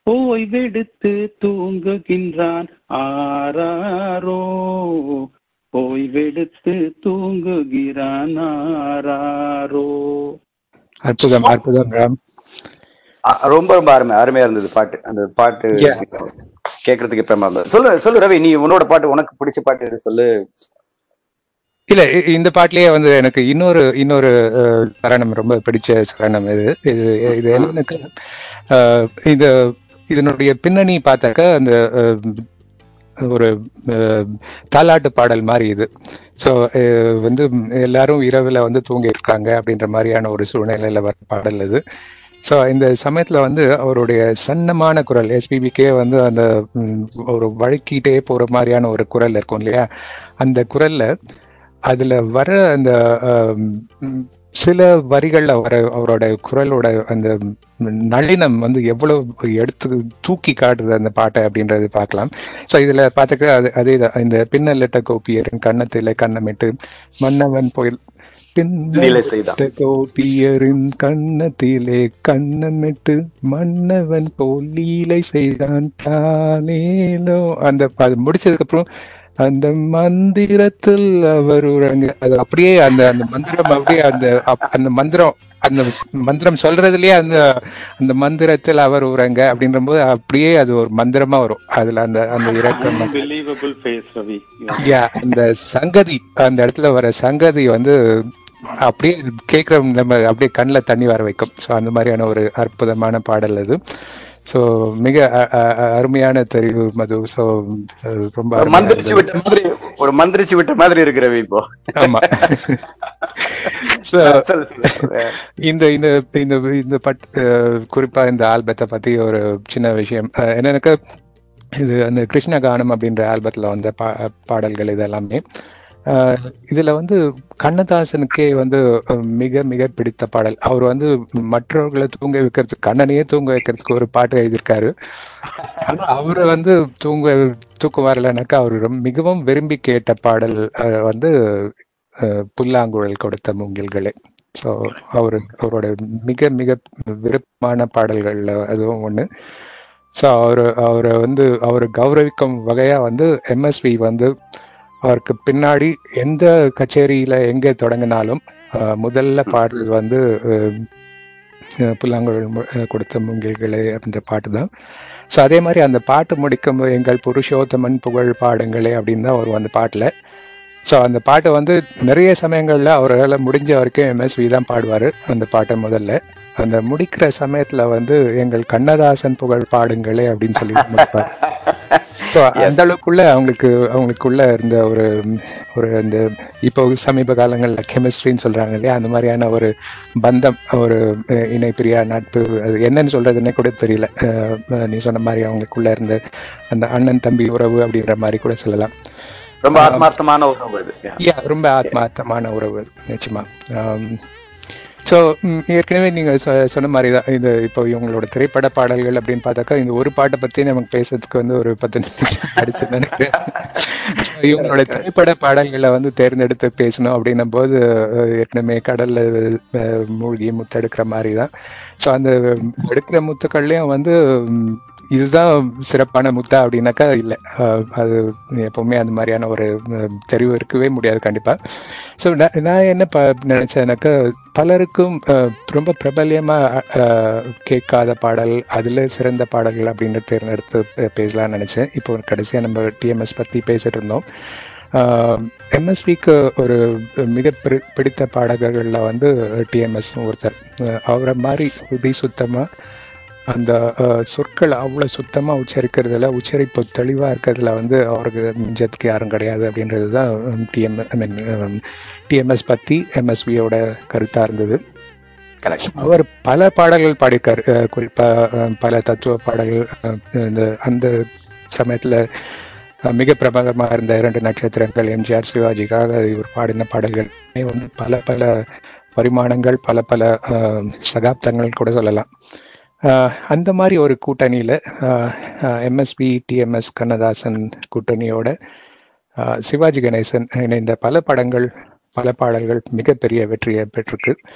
S5: ஓய்வெடுத்து தூங்குகின்றான் ஆராரோ ஓய்வெடுத்து தூங்குகிறான் ஆராரோ
S4: அற்புதம் அற்புதம் ராம்
S3: அ- ரொம்ப ரொம்ப அருமை அருமையா இருந்தது பாட்டு அந்த பாட்டு
S4: Yeah.
S3: கேக்குறதுக்கு பிரமா இருந்தது சொல்லு சொல்லு ரவி நீ உன்னோட பாட்டு உனக்கு பிடிச்ச பாட்டு எது சொல்லு
S4: இல்ல இ- இந்த பாட்டிலேயே வந்து எனக்கு இன்னொரு இன்னொரு அஹ், சரணம் ரொம்ப பிடிச்ச சரணம் இது இது இது எனக்கு அஹ், இது இதனுடைய பின்னணி பார்த்தாக்க அந்த அஹ், ஒரு அஹ், தாலாட்டு பாடல் மாதிரி இது ஸோ வந்து எல்லாரும் இரவுல வந்து தூங்கி இருக்காங்க அப்படின்ற மாதிரியான ஒரு சூழ்நிலையில வர பாடல் இது ஸோ இந்த சமயத்துல வந்து அவருடைய சன்னமான குரல் எஸ்பிபிக்கே வந்து அந்த ம், ஒரு வழுக்கிட்டே போற மாதிரியான ஒரு குரல் இருக்கும் இல்லையா அந்த குரல்ல அதுல வர அந்த ஆம், ம், சில வரிகள்ல வர அவரோட குரலோட அந்த நளினம் வந்து எவ்வளவு எடுத்து தூக்கி காட்டுது அந்த பாட்டை அப்படின்றது பார்க்கலாம் ஸோ இதுல பார்த்துக்க அது அதே தான். இந்த பின்னலிட்ட கோப்பியரின் கன்னத்திலே கண்ணமிட்டு மன்னவன் போயில்
S3: லீலை செய்தான்.
S4: பின்னலிட்ட கோப்பியரின் கன்னத்திலே கண்ணமிட்டு மன்னவன் போல் லீலை செய்தான் தானேலோ அந்த அது முடிச்சதுக்கு அப்புறம் அந்த மந்திரத்தில் அவர் உறங்க அது அப்படியே அந்த அந்த மந்திரம் அப்படியே அந்த அப்- அந்த மந்திரம் அந்த மந்திரம் சொல்றதுலயே அந்த அந்த மந்திரத்தில் அவர் உறங்க அப்படின்ற போது அப்படியே அது ஒரு மந்திரமா வரும் அதுல அந்த அந்த இறக்கம்
S5: பிலீவபிள் ஃபேஸ் ரவி
S4: Yeah, அந்த சங்கதி அந்த இடத்துல வர சங்கதி வந்து அப்படியே கேட்கிற நம்ம அப்படியே கண்ணில் தண்ணி வர வைக்கும் ஸோ அந்த மாதிரியான ஒரு அற்புதமான பாடல் அது ஸோ மிக அ- அ- அ- அருமையான தெரிவு மது ஸோ ரொம்ப
S3: ஒரு
S4: அருமையா
S3: மந்திரிச்சு
S4: இருந்தது.
S3: விட்ட மாதிரி ஒரு மந்திரிச்சு விட்ட மாதிரி இருக்கு ரவி இப்போ
S4: ஆமா ஸோ
S3: சொல்லு, சொல்லு.
S4: இந்த இந்த இந்த இந்த பட் அஹ், குறிப்பா இந்த ஆல்பத்தை பத்தி ஒரு சின்ன விஷயம் அஹ், என்னன்னாக்கா இது அந்த கிருஷ்ண கானம் அப்படின்ற ஆல்பத்துல வந்த பா பாடல்கள் இது எல்லாமே அஹ், இதுல வந்து கண்ணதாசனுக்கே வந்து அஹ், மிக மிக பிடித்த பாடல் அவர் வந்து மற்றவர்களை தூங்க வைக்கிறதுக்கு கண்ணனையே தூங்க வைக்கிறதுக்கு ஒரு பாட்டு எழுதியிருக்காரு ஆனா அவரு வந்து தூங்க தூக்கம் வரலனாக்கா அவர் ரொம்ப மிகவும் விரும்பி கேட்ட பாடல் அஹ், வந்து அஹ், புல்லாங்குழல் கொடுத்த மூங்கில்களே ஸோ அவர் அவரோட மிக மிக விருப்பமான பாடல்கள்ல அதுவும் ஒன்று ஸோ அவர் அவரை வந்து அவரை கௌரவிக்கும் வகையா வந்து எம்எஸ்வி வந்து அவருக்கு பின்னாடி எந்த கச்சேரியில எங்கே தொடங்கினாலும் அஹ், முதல்ல பாடல் வந்து அஹ், அஹ், புல்லாங்குழல் மு- அஹ், கொடுத்த மூங்கில்களே அப்படின்ற பாட்டு தான் ஸோ அதே மாதிரி அந்த பாட்டு முடிக்கும் போது, எங்கள் புருஷோத்தமன் புகழ் பாடுங்களே அப்படின்னு தான் வரும் அந்த பாட்டில் ஸோ அந்த பாட்டை வந்து நிறைய சமயங்களில் அவரால் முடிஞ்ச வரைக்கும் எம்எஸ்வி தான் பாடுவார் அந்த பாட்டை முதல்ல அந்த முடிக்கிற சமயத்தில் வந்து எங்கள் கண்ணதாசன் புகழ் பாடுங்களே அப்படின்னு சொல்லி முடிப்பார் ஸோ அந்த அளவுக்குள்ள அவங்களுக்கு அவங்களுக்குள்ள இருந்த ஒரு ஒரு அந்த இப்போ சமீப காலங்களில் கெமிஸ்ட்ரின்னு சொல்றாங்க இல்லையா அந்த மாதிரியான ஒரு பந்தம் ஒரு அஹ், இணைப்பிரியா நட்பு அது என்னன்னு சொல்றதுன்னே கூட தெரியல அஹ், அஹ், நீ சொன்ன மாதிரி அவங்களுக்குள்ள இருந்த அந்த அண்ணன் தம்பி உறவு அப்படின்ற மாதிரி கூட சொல்லலாம்
S3: ரொம்ப ஆத்மார்த்தமான உறவு இது Yeah.
S4: யா ரொம்ப ஆத்மார்த்தமான உறவு அது, நிச்சயமா ஸோ ஏற்கனவே நீங்க சொ- சொன்ன மாதிரி தான் இது இப்போ இவங்களோட திரைப்பட பாடல்கள் அப்படின்னு பார்த்தாக்கா இந்த ஒரு பாட்டை பத்தி நமக்கு பேசுறதுக்கு வந்து ஒரு பத்து நிமிஷம் அடுத்து நினைக்கிறேன் So, இவங்களோட திரைப்பட பாடல்களை வந்து தேர்ந்தெடுத்து பேசணும் அப்படின்னும் போது அஹ், ஏற்கனவே கடல்ல அஹ், மூழ்கி முத்தெடுக்கிற மாதிரி தான் ஸோ அந்த எடுக்கிற முத்துக்கள்லயும் வந்து ம், இதுதான் சிறப்பான முத்தா அப்படின்னாக்கா இல்லை அது எப்பவுமே அந்த மாதிரியான ஒரு அஹ், தெரிவு இருக்கவே முடியாது கண்டிப்பா ஸோ நான் என்ன ப நினைச்சேன்னாக்கா பலருக்கும் அஹ், ரொம்ப பிரபல்யமா அஹ், கேட்காத பாடல் அதுல சிறந்த பாடல்கள் அப்படின்னு தேர்ந்தெடுத்து பே- பேசலாம்னு நினைச்சேன் இப்போ கடைசியா நம்ம டிஎம்எஸ் பத்தி பேசிட்டு இருந்தோம் எம்எஸ்விக்கு ஒரு மிக பிடி- பிடித்த பாடகர்கள்ல வந்து டிஎம்எஸ் ஒருத்தர் அஹ், அவரை மாதிரி இப்படி சுத்தமா அந்த அஹ், சொற்கள் அவ்வளோ சுத்தமாக உச்சரிக்கிறதுல உச்சரிப்பு தெளிவாக இருக்கிறதுல வந்து அவருக்கு மிஞ்சத்துக்கு யாரும் கிடையாது அப்படின்றது தான் டிஎம் ஐ மீன் டிஎம்எஸ் பற்றி எம்எஸ்வியோட கருத்தாக இருந்தது
S3: Correct.
S4: அவர் பல பாடல்கள் பாடியிருக்காரு அஹ், குறிப்பா அஹ், பல தத்துவ பாடல்கள் அஹ், இந்த அந்த சமயத்துல அஹ், மிக பிரபலமாக இருந்த இரண்டு நட்சத்திரங்கள் எம்ஜிஆர் சிவாஜிக்காக இவர் பாடின பாடல்கள் வந்து பல பல பரிமாணங்கள் பல பல அஹ், சகாப்தங்கள் கூட சொல்லலாம் அஹ், அந்த மாதிரி ஒரு கூட்டணியில எம்எஸ்பி டிஎம்எஸ் கண்ணதாசன் கூட்டணியோட அஹ், சிவாஜி கணேசன் இணைந்த பல படங்கள் பல பாடல்கள் மிகப்பெரிய வெற்றியை பெற்றிருக்கு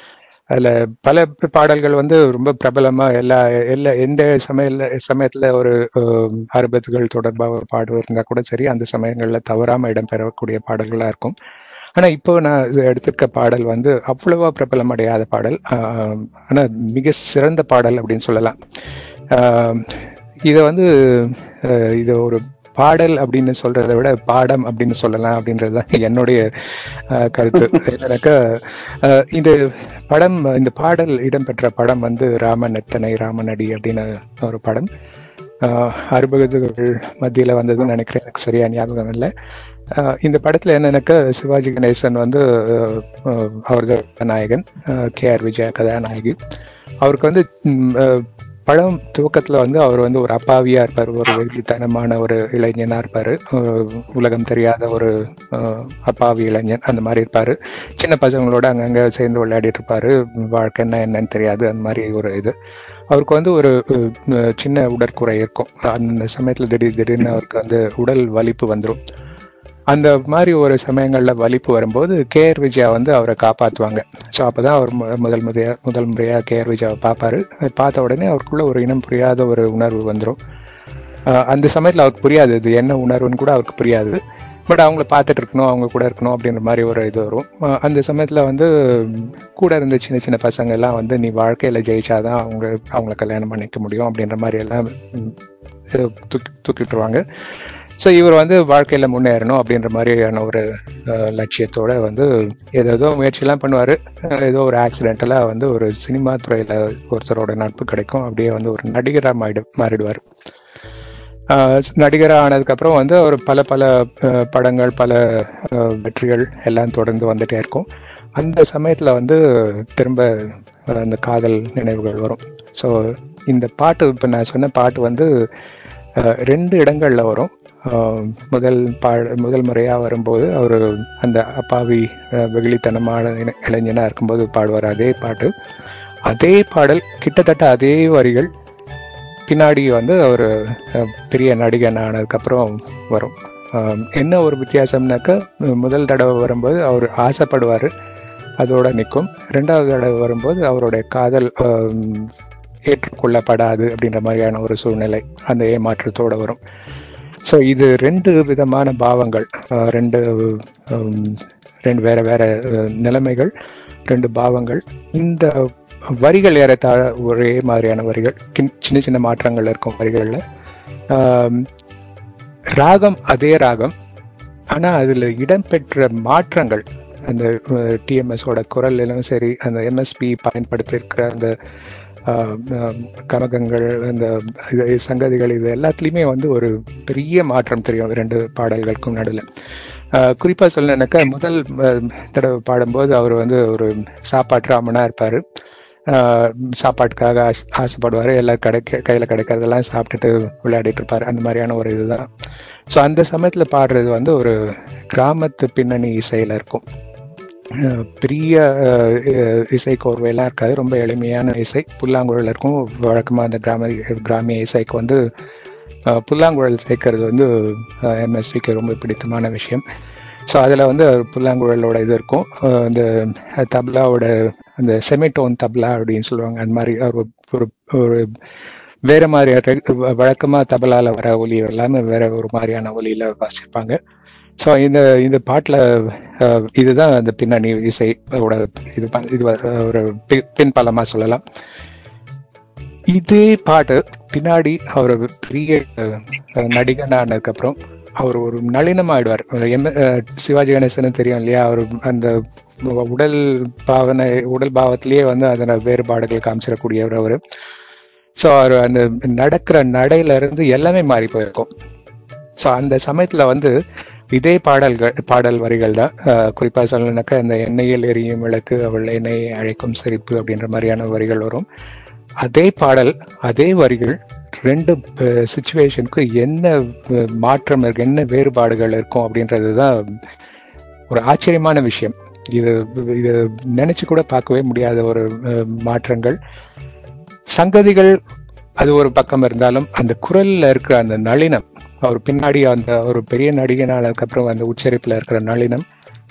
S4: அதுல பல பாடல்கள் வந்து ரொம்ப பிரபலமா எல்லா எல்லா எந்த சமயல சமயத்துல ஒரு அஹ், அறுபதுகள் தொடர்பாக பாடுவது இருந்தா கூட சரி அந்த சமயங்கள்ல தவறாம இடம்பெறக்கூடிய பாடல்களா இருக்கும் ஆனா இப்போ நான் இது எடுத்திருக்க பாடல் வந்து அவ்வளவா பிரபலம் அடையாத பாடல் ஆஹ், ஆனா மிக சிறந்த பாடல் அப்படின்னு சொல்லலாம் ஆஹ், இதை வந்து அஹ், இது ஒரு பாடல் அப்படின்னு சொல்றதை விட பாடம் அப்படின்னு சொல்லலாம் அப்படின்றது தான் என்னுடைய அஹ், கருத்து என்னன்னாக்கா அஹ், இந்த படம் இந்த பாடல் இடம்பெற்ற படம் வந்து ராமன் எத்தனை ராமனடி அப்படின்னு ஒரு படம் அஹ், அறுபதுகள் மத்தியில வந்ததுன்னு நினைக்கிறேன் எனக்கு சரியா ஞாபகம் இல்லை அஹ், இந்த படத்துல என்னன்னாக்கா சிவாஜி கணேசன் வந்து அவர் நாயகன் கே ஆர் விஜயா கதாநாயகி அவருக்கு வந்து ம், அஹ், படம் துவக்கத்துல வந்து அவர் வந்து ஒரு அப்பாவியா இருப்பார் ஒரு வெகுளித்தனமான ஒரு இளைஞனா இருப்பாரு அஹ் உலகம் தெரியாத ஒரு அஹ், அப்பாவி இளைஞன் அந்த மாதிரி இருப்பாரு சின்ன பசங்களோட அங்கங்க சேர்ந்து விளையாடிட்டு இருப்பாரு வாழ்க்கை என்ன என்னன்னு தெரியாது அந்த மாதிரி ஒரு இது அவருக்கு வந்து ஒரு அஹ், சின்ன உடற்குறை இருக்கும் அந்த சமயத்துல திடீர் திடீர்னு அவருக்கு வந்து உடல் வலிப்பு வந்துடும் அந்த மாதிரி ஒரு சமயங்கள்ல வலிப்பு வரும்போது கேஆர் விஜயா வந்து அவரை காப்பாத்துவாங்க ஸோ அப்பதான் அவர் மு- முதல் முறையா முதல் முறையா கேஆர் விஜயாவை பார்ப்பாரு அதை பார்த்த உடனே அவருக்குள்ள ஒரு இனம் புரியாத ஒரு உணர்வு வந்துடும் அந்த சமயத்துல அவருக்கு புரியாது இது என்ன உணர்வுன்னு கூட அவருக்கு புரியாது பட் அவங்கள பார்த்துட்டு இருக்கணும் அவங்க கூட இருக்கணும் அப்படின்ற மாதிரி ஒரு இது வரும் அஹ் அந்த சமயத்துல வந்து ம், கூட இருந்த சின்ன சின்ன பசங்க எல்லாம் வந்து நீ வாழ்க்கையில ஜெயிச்சாதான் அவங்க அவங்கள கல்யாணம் பண்ணிக்க முடியும் அப்படின்ற மாதிரி எல்லாம் ம், இது தூக்கி தூக்கிட்டுருவாங்க ஸோ இவர் வந்து வாழ்க்கையில முன்னேறணும் அப்படின்ற மாதிரியான ஒரு அஹ், லட்சியத்தோட வந்து ஏதேதோ முயற்சியெல்லாம் பண்ணுவாரு அஹ், ஏதோ ஒரு ஆக்சிடென்டலா வந்து ஒரு சினிமா துறையில ஒருத்தரோட நட்பு கிடைக்கும் அப்படியே வந்து ஒரு நடிகரா மாறிடு மாறிடுவார் நடிகராக ஆனதுக்கப்புறம் வந்து அவர் பல பல அஹ், படங்கள் பல அஹ், வெற்றிகள் எல்லாம் தொடர்ந்து வந்துட்டே இருக்கும் அந்த சமயத்தில் வந்து திரும்ப அஹ், அந்த காதல் நினைவுகள் வரும் ஸோ இந்த பாட்டு இப்போ நான் சொன்ன பாட்டு வந்து அஹ், ரெண்டு இடங்கள்ல வரும் அஹ், முதல் பா முதல் முறையாக வரும்போது அவர் அந்த அப்பாவி அஹ், வெகுளித்தனமான இள- இளைஞனா இருக்கும்போது பாடுவார் அதே பாட்டு அதே பாடல் கிட்டத்தட்ட அதே வரிகள் பின்னாடி வந்து அவர் பெரிய நடிகன் ஆனதுக்கப்புறம் வரும் அஹ், என்ன ஒரு வித்தியாசம்னாக்கா முதல் தடவை வரும்போது அவர் ஆசைப்படுவார் அதோட நிற்கும் ரெண்டாவது தடவை வரும்போது அவருடைய காதல் அஹ், ஏற்றுக்கொள்ளப்படாது அப்படின்ற மாதிரியான ஒரு சூழ்நிலை அந்த ஏமாற்றத்தோட வரும் ஸோ இது ரெண்டு விதமான பாவங்கள் அஹ், ரெண்டு ஹம், ரெண்டு வேற வேற அஹ், நிலைமைகள் ரெண்டு பாவங்கள் இந்த வரிகள் ஏறத்தாழ ஒரே மாதிரியான வரிகள் கின்- சின்ன சின்ன மாற்றங்கள் இருக்கும் வரிகளில் ராகம் அதே ராகம் ஆனா அதுல இடம்பெற்ற மாற்றங்கள் அந்த டிஎம்எஸோட குரல்லும் சரி அந்த எம்எஸ்பி பயன்படுத்தியிருக்கிற அந்த ஆஹ், ஆஹ், கமகங்கள் அந்த இது சங்கதிகள் இது எல்லாத்துலேயுமே வந்து ஒரு பெரிய மாற்றம் தெரியும் ரெண்டு பாடல்களுக்கும் நடுவில் குறிப்பா சொல்லணுன்னாக்கா முதல் ஆஹ், தடவை பாடும்போது அவர் வந்து ஒரு சாப்பாட்டு ராமனா இருப்பாரு ஆஹ், சாப்பாட்டுக்காக ஆசை- ஆசைப்படுவாரு எல்லாம் கிடைக்க கையில கிடைக்கிறதெல்லாம் சாப்பிட்டுட்டு விளையாடிட்டு இருப்பாரு அந்த மாதிரியான ஒரு இதுதான் ஸோ அந்த சமயத்துல பாடுறது வந்து ஒரு கிராமத்து பின்னணி இசையில இருக்கும் அஹ் பெரிய அஹ், அஹ், இசை கோர்வையெல்லாம் இருக்காது ரொம்ப எளிமையான இசை புல்லாங்குழல் இருக்கும் வழக்கமாக அந்த கிராம கிராமிய இசைக்கு வந்து அஹ், புல்லாங்குழல் சேர்க்கறது வந்து எம்எஸ்விக்கு ரொம்ப பிடித்தமான விஷயம் ஸோ அதில் வந்து புல்லாங்குழலோட இது இருக்கும் அஹ், அந்த தப்லாவோட அந்த செமிடோன் தப்லா அப்படின்னு சொல்லுவாங்க அந்த மாதிரி ஒரு ஒரு ஒரு வேற மாதிரி ரெ- வழக்கமா தபலால வர ஒலி எல்லாமே வேற ஒரு மாதிரியான ஒலியில வாசிப்பாங்க ஸோ இந்த இந்த பாட்டில் இதுதான் அந்த பின்னணி இசையோட இது ப- இது வ- ஒரு பி- பின்பலமா சொல்லலாம் இதே பாட்டு பின்னாடி அவர் பெரிய அஹ், நடிகன் ஆனதுக்கப்புறம் அவர் ஒரு நளினமாயிடுவார் எம் அஹ், சிவாஜி கணேசன் தெரியும் இல்லையா அவர் அந்த உடல் பாவனை உடல் பாவத்திலேயே வந்து அதன வேறுபாடுகள் காமிச்சிடக்கூடியவர் அவர் ஸோ அவர் அந்த நடக்கிற நடையில இருந்து எல்லாமே மாறி போயிருக்கும் ஸோ அந்த சமயத்துல வந்து இதே பாடல்கள் பாடல் வரிகள் தான் அஹ், குறிப்பா சொல்லணும்னாக்கா இந்த எண்ணெயில் எரியும் விளக்கு அவள் எண்ணெயை அழைக்கும் சிரிப்பு அப்படின்ற மாதிரியான வரிகள் வரும் அதே பாடல் அதே வரிகள் ரெண்டு சுச்சுவேஷனுக்கு என்ன அஹ், மாற்றம் இருக்கு என்ன வேறுபாடுகள் இருக்கும் அப்படின்றது தான் ஒரு ஆச்சரியமான விஷயம் இது இது நினைச்சு கூட பார்க்கவே முடியாத ஒரு அஹ், மாற்றங்கள் சங்கதிகள் அது ஒரு பக்கம் இருந்தாலும் அந்த குரல்ல இருக்கிற அந்த நளினம் அவர் பின்னாடி அந்த ஒரு பெரிய நடிகனானதுக்கு அப்புறம் அந்த உச்சரிப்புல இருக்கிற நளினம்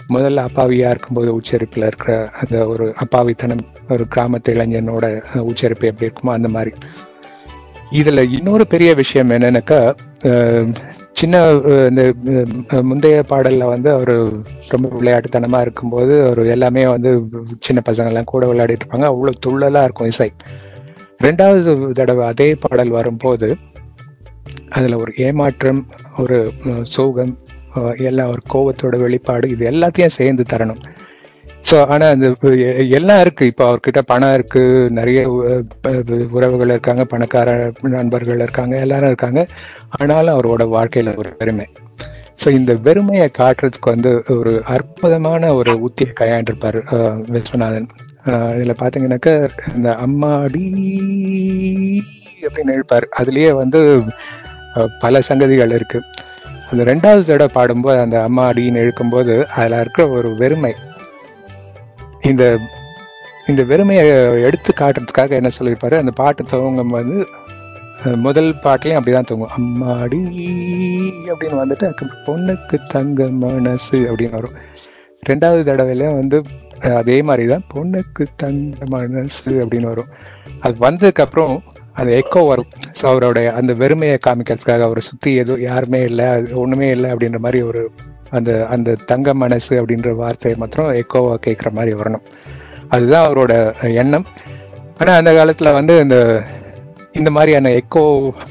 S4: முதல்ல அப்பாவியா இருக்கும்போது உச்சரிப்புல இருக்கிற அந்த ஒரு அப்பாவித்தனம் ஒரு கிராமத்து இளைஞனோட அஹ், உச்சரிப்பு எப்படி இருக்குமோ அந்த மாதிரி இதுல இன்னொரு பெரிய விஷயம் என்னன்னாக்கா அஹ், சின்ன அஹ், இந்த அஹ், முந்தைய பாடல்ல வந்து அவர் ரொம்ப விளையாட்டுத்தனமா இருக்கும்போது அவர் எல்லாமே வந்து சின்ன பசங்க எல்லாம் கூட விளையாடிட்டு இருப்பாங்க அவ்வளவு துள்ளலா இருக்கும் இசை ரெண்டாவது தடவை அதே பாடல் வரும்போது அதுல ஒரு ஏமாற்றம் ஒரு அஹ், சோகம் அஹ், எல்லாம் ஒரு கோபத்தோட வெளிப்பாடு இது எல்லாத்தையும் சேர்ந்து தரணும் ஸோ ஆனா அந்த எ- எல்லாம் இருக்கு இப்போ அவர்கிட்ட பணம் இருக்கு நிறைய உ- ப- உறவுகள் இருக்காங்க பணக்கார நண்பர்கள் இருக்காங்க எல்லாரும் இருக்காங்க ஆனாலும் அவரோட வாழ்க்கையில ஒரு பெருமை ஸோ இந்த வெறுமையை காட்டுறதுக்கு வந்து ஒரு அற்புதமான ஒரு உத்தியை கையாண்டிருப்பார் அஹ், விஸ்வநாதன் அஹ், இதுல பாத்தீங்கன்னாக்கா இந்த அம்மாடி அப்படின்னு எழுப்பார் அதுலயே வந்து அஹ், பல சங்கதிகள் இருக்கு அந்த ரெண்டாவது தடவை பாடும்போது அந்த அம்மா அடின்னு இழுக்கும்போது அதுல இருக்கிற ஒரு வெறுமை இந்த இந்த வெறுமையை எடுத்து காட்டுறதுக்காக என்ன சொல்லியிருப்பாரு அந்த பாட்டு துவங்கும் போது அஹ், முதல் பாட்டுலயும் அப்படிதான் தூங்கும் அம்மாடி அப்படின்னு வந்துட்டு அதுக்கு பொண்ணுக்கு தங்க மனசு அப்படின்னு வரும் ரெண்டாவது தடவையில வந்து அஹ், அதே மாதிரி தான் பொண்ணுக்கு தங்க மனசு அப்படின்னு வரும் அது வந்ததுக்கு அப்புறம் அந்த எக்கோ வரும் ஸோ அவருடைய அந்த வெறுமையை காமிக்கிறதுக்காக அவரை சுத்தி எதுவும் யாருமே இல்லை அது ஒண்ணுமே இல்லை அப்படின்ற மாதிரி ஒரு அந்த அந்த தங்க மனசு அப்படின்ற வார்த்தையை மாத்திரம் எக்கோவா கேட்குற மாதிரி வரணும் அதுதான் அவரோட எண்ணம் ஆனா அந்த காலத்துல வந்து இந்த இந்த மாதிரியான எக்கோ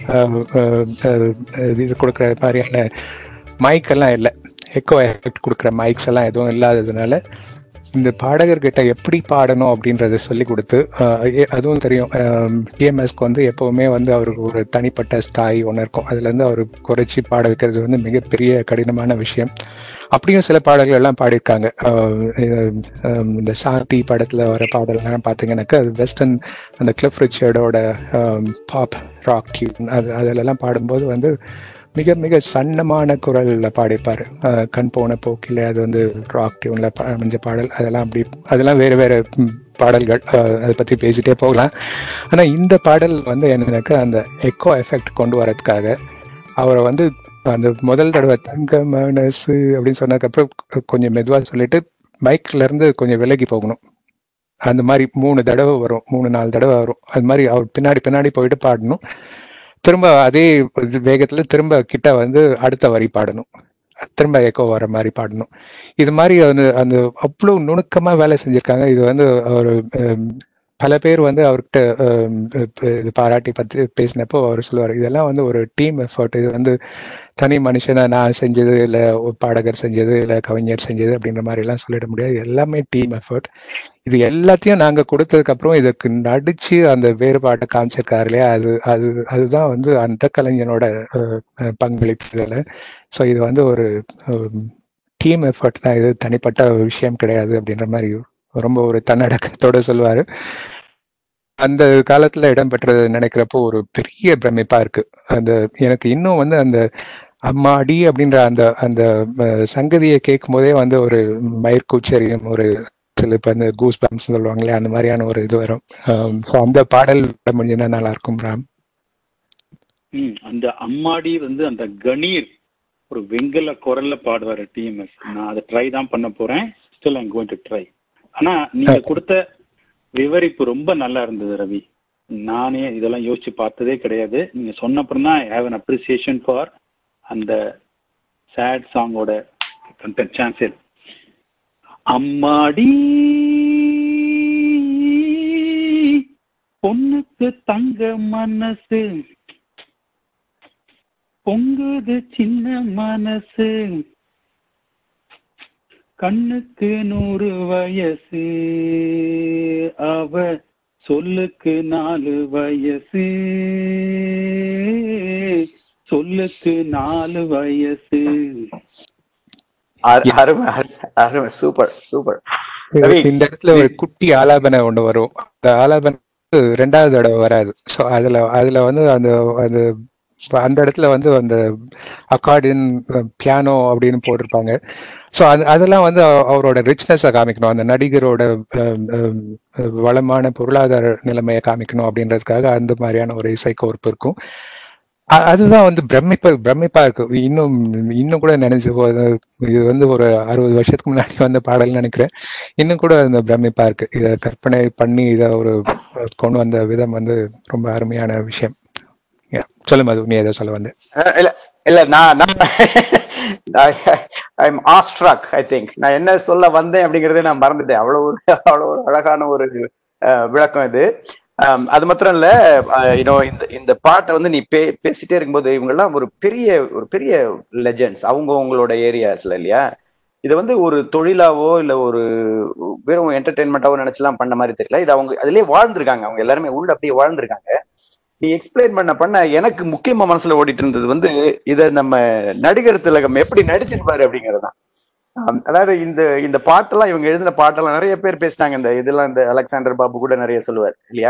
S4: இது கொடுக்குற மாதிரியான மைக் எல்லாம் இல்லை எக்கோ எஃபெக்ட் கொடுக்குற மைக்ஸ் எல்லாம் எதுவும் இல்லாததுனால இந்த பாடகர்கிட்ட எப்படி பாடணும் அப்படின்றத சொல்லி கொடுத்து அஹ், எ- அதுவும் தெரியும் டிஎம்எஸ்க்கு வந்து எப்பவுமே வந்து அவருக்கு ஒரு தனிப்பட்ட ஸ்தாயி ஒன்று இருக்கும் அதுல இருந்து அவர் குறைச்சி பாட வைக்கிறது வந்து மிகப்பெரிய கடினமான விஷயம் அப்படியும் சில பாடல்கள் எல்லாம் பாடியிருக்காங்க அஹ், இது, அஹ், இந்த சாந்தி படத்துல வர பாடல்கள்லாம் பார்த்தீங்கன்னாக்கா அது வெஸ்டர்ன் அந்த கிளிஃப் ரிச்சர்டோட பாப் ராக் டியூன் அது அதிலெல்லாம் பாடும்போது வந்து மிக மிக சன்னமான குரல்ல பாடிப்பாரு அஹ், கண் போன போக்கில் அது வந்து ராக் டியூன்ல அமைஞ்ச பாடல் அதெல்லாம் அப்படி அதெல்லாம் வேற வேற ம், பாடல்கள் அஹ், அதை பத்தி பேசிட்டே போகலாம் ஆனா இந்த பாடல் வந்து என்னன்னாக்கா அந்த எக்கோ எஃபெக்ட் கொண்டு வரதுக்காக அவரை வந்து அந்த முதல் தடவை தங்க மனசு அப்படின்னு சொன்னதுக்கப்புறம் கொ- கொஞ்சம் மெதுவா சொல்லிட்டு மைக்ல இருந்து கொஞ்சம் விலகி போகணும் அந்த மாதிரி மூணு தடவை வரும் மூணு நாலு தடவை வரும் அது மாதிரி அவர் பின்னாடி பின்னாடி போயிட்டு பாடணும் திரும்ப அதே இது வேகத்துல திரும்ப கிட்ட வந்து அடுத்த வரி பாடணும் திரும்ப எக்கோ வர மாதிரி பாடணும் இது மாதிரி வந்து அந்த அவ்வளவு நுணுக்கமா வேலை செஞ்சிருக்காங்க இது வந்து அவர் பல பேர் வந்து அவர்கிட்ட ஹம், இப்ப இது பாராட்டி பத்தி பேசினப்போ அவர் சொல்லுவார் இதெல்லாம் வந்து ஒரு டீம் எஃபர்ட் இது வந்து தனி மனுஷனா நான் செஞ்சது இல்ல ஒரு பாடகர் செஞ்சது இல்ல கவிஞர் செஞ்சது அப்படின்ற மாதிரி எல்லாம் சொல்லிட முடியாது எல்லாமே டீம் எஃபர்ட் இது எல்லாத்தையும் நாங்க கொடுத்ததுக்கு அப்புறம் இதுக்கு நடிச்சு அந்த வேறுபாட்டை காமிச்சிருக்காரு இல்லையா அது அது அதுதான் வந்து அந்த கலைஞனோட அஹ், அஹ், பங்களிப்பு இதுல ஸோ இது வந்து ஒரு டீம் எஃபர்ட் தான் இது தனிப்பட்ட விஷயம் கிடையாது அப்படின்ற மாதிரி ரொம்ப ஒரு தன்னடக்கத்தோட சொல்லுவாரு அந்த காலத்துல இடம்பெற்றது நினைக்கிறப்போ ஒரு பெரிய பிரமிப்பா இருக்கு அந்த எனக்கு இன்னும் வந்து அந்த அம்மாடி அப்படின்ற அந்த அந்த அஹ், சங்கதியை கேட்கும் போதே வந்து ஒரு மயிர்கூச்சரியம் ஒரு சில இப்ப அந்த கூஸ் பம்ஸ் சொல்லுவாங்களே அந்த மாதிரியான ஒரு இது வரும் அஹ், so அந்த பாடல் விட முடிஞ்சுன்னா நல்லா இருக்கும் ராம்
S5: ம் அந்த அம்மாடி வந்து அந்த கணீர் ஒரு வெங்கல குரல்ல பாடுவாரு டிஎம்எஸ் நான் அதை ட்ரை தான் பண்ண போறேன் still I'm going to try ஆனா நீங்க கொடுத்த விவரிப்பு ரொம்ப நல்லா இருந்தது ரவி நானே இதெல்லாம் யோசிச்சு பார்த்ததே கிடையாது நீங்க சொன்னப்புறம் தான் I have an appreciation for அந்த சேட் சாங்கோட கண்டென்ட் சான்ஸ் அம்மாடி பொண்ணுக்கு தங்க மனசு பொங்குது சின்ன மனசு கண்ணுக்கு நூறு வயசு அவ சொல்லுக்கு நாலு வயசு சொல்லுக்கு நாலு வயசு
S3: அரு- அருமை அரு- அருமை சூப்பர் சூப்பர் ரவி.
S4: இந்த இடத்துல ஒரு குட்டி ஆலாபனை ஒண்ணு வரும் அந்த ஆலாபனை வந்து ரெண்டாவது தடவை வராது ஸோ அதுல அதுல வந்து அந்த அந்த இப்ப அந்த இடத்துல வந்து அந்த அக்கார்டியன் பியானோ அப்படின்னு போட்டிருப்பாங்க ஸோ அது அதெல்லாம் வந்து அவ- அவரோட ரிச்னஸை காமிக்கணும் அந்த நடிகரோட ஹம், ஹம், வளமான பொருளாதார நிலைமையை காமிக்கணும் அப்படின்றதுக்காக அந்த மாதிரியான ஒரு இசைக்கோர்ப்பு இருக்கும் அ- அதுதான் வந்து பிரமிப்பா பிரமிப்பா இருக்கு இன்னும் இன்னும் கூட நினைச்சு போது இது வந்து ஒரு அறுபது வருஷத்துக்கு முன்னாடி வந்த பாடல்னு நினைக்கிறேன் இன்னும் கூட அந்த பிரமிப்பா இருக்கு இத கற்பனை பண்ணி இத ஒரு கொண்டு வந்த விதம் வந்து ரொம்ப அருமையான விஷயம் Yeah. சொல்லு மது நீ ஏதோ சொல்ல வந்து
S3: அஹ் இல்ல இல்ல நான் நான் ஐ எம் ஆஸ்ட்ராக் ஐ திங்க் நான் என்ன சொல்ல வந்தேன் அப்படிங்கறதே நான் மறந்துட்டேன் அவ்வளவு ஒரு அவ்வளவு ஒரு அழகான ஒரு அஹ், விளக்கம் இது Um, அது மாத்திரம் இல்ல யூனோ இந்த இந்த பாட்டை வந்து நீ பே பேசிட்டே இருக்கும்போது இவங்கெல்லாம் ஒரு பெரிய ஒரு பெரிய லெஜெண்ட்ஸ் அவங்க உங்களோட ஏரியாஸ்ல இல்லையா இதை வந்து ஒரு தொழிலாவோ இல்ல ஒரு வெறும் என்டர்டைன்மெண்ட்டாவோ நினைச்செல்லாம் பண்ண மாதிரி தெரியல இது அவங்க அதுலயே வாழ்ந்திருக்காங்க அவங்க எல்லாருமே உள்ள அப்படியே வாழ்ந்திருக்காங்க நீ எக்ஸ்பிளைன் பண்ண பண்ண எனக்கு முக்கியமா மனசுல ஓடிட்டு இருந்தது வந்து இத நம்ம நடிகர் திலகம் எப்படி நடிச்சிருப்பாரு அப்படிங்கிறது தான் ஆம், அதாவது இந்த இந்த பாட்டெல்லாம் இவங்க எழுதின பாட்டெல்லாம் நிறைய பேர் பேசினாங்க இந்த இதெல்லாம் இந்த அலெக்சாண்டர் பாபு கூட நிறைய சொல்லுவார் இல்லையா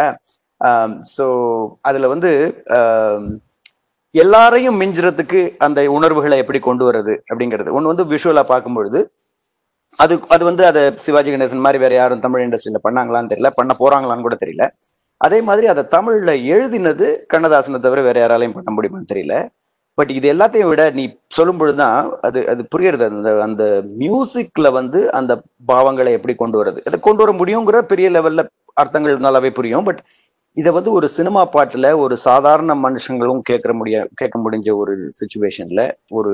S3: சோ அதுல வந்து ஆம், எல்லாரையும் மிஞ்சுறதுக்கு அந்த உணர்வுகளை எப்படி கொண்டு வர்றது அப்படிங்கிறது ஒண்ணு வந்து விஷுவலா பார்க்கும்பொழுது அது அது வந்து அதை சிவாஜி கணேசன் மாதிரி வேற யாரும் தமிழ் இண்டஸ்ட்ரியில பண்ணாங்களான்னு தெரியல பண்ண போறாங்களான்னு கூட தெரியல அதே மாதிரி அதை தமிழ்ல எழுதினது கண்ணதாசனை தவிர வேற யாராலையும் பண்ண முடியுமான்னு தெரியல பட் இது எல்லாத்தையும் விட நீ சொல்லும் பொழுதுதான் அது அது புரியுறது அந்த அந்த மியூசிக்ல வந்து அந்த பாவங்களை எப்படி கொண்டு வர்றது அதை கொண்டு வர முடியுங்கிற பெரிய லெவல்ல அர்த்தங்கள் நல்லாவே புரியும் பட் இதை வந்து ஒரு சினிமா பாட்டுல ஒரு சாதாரண மனுஷங்களும் கேட்கற முடிய கேட்க முடிஞ்ச ஒரு சுச்சுவேஷன்ல ஒரு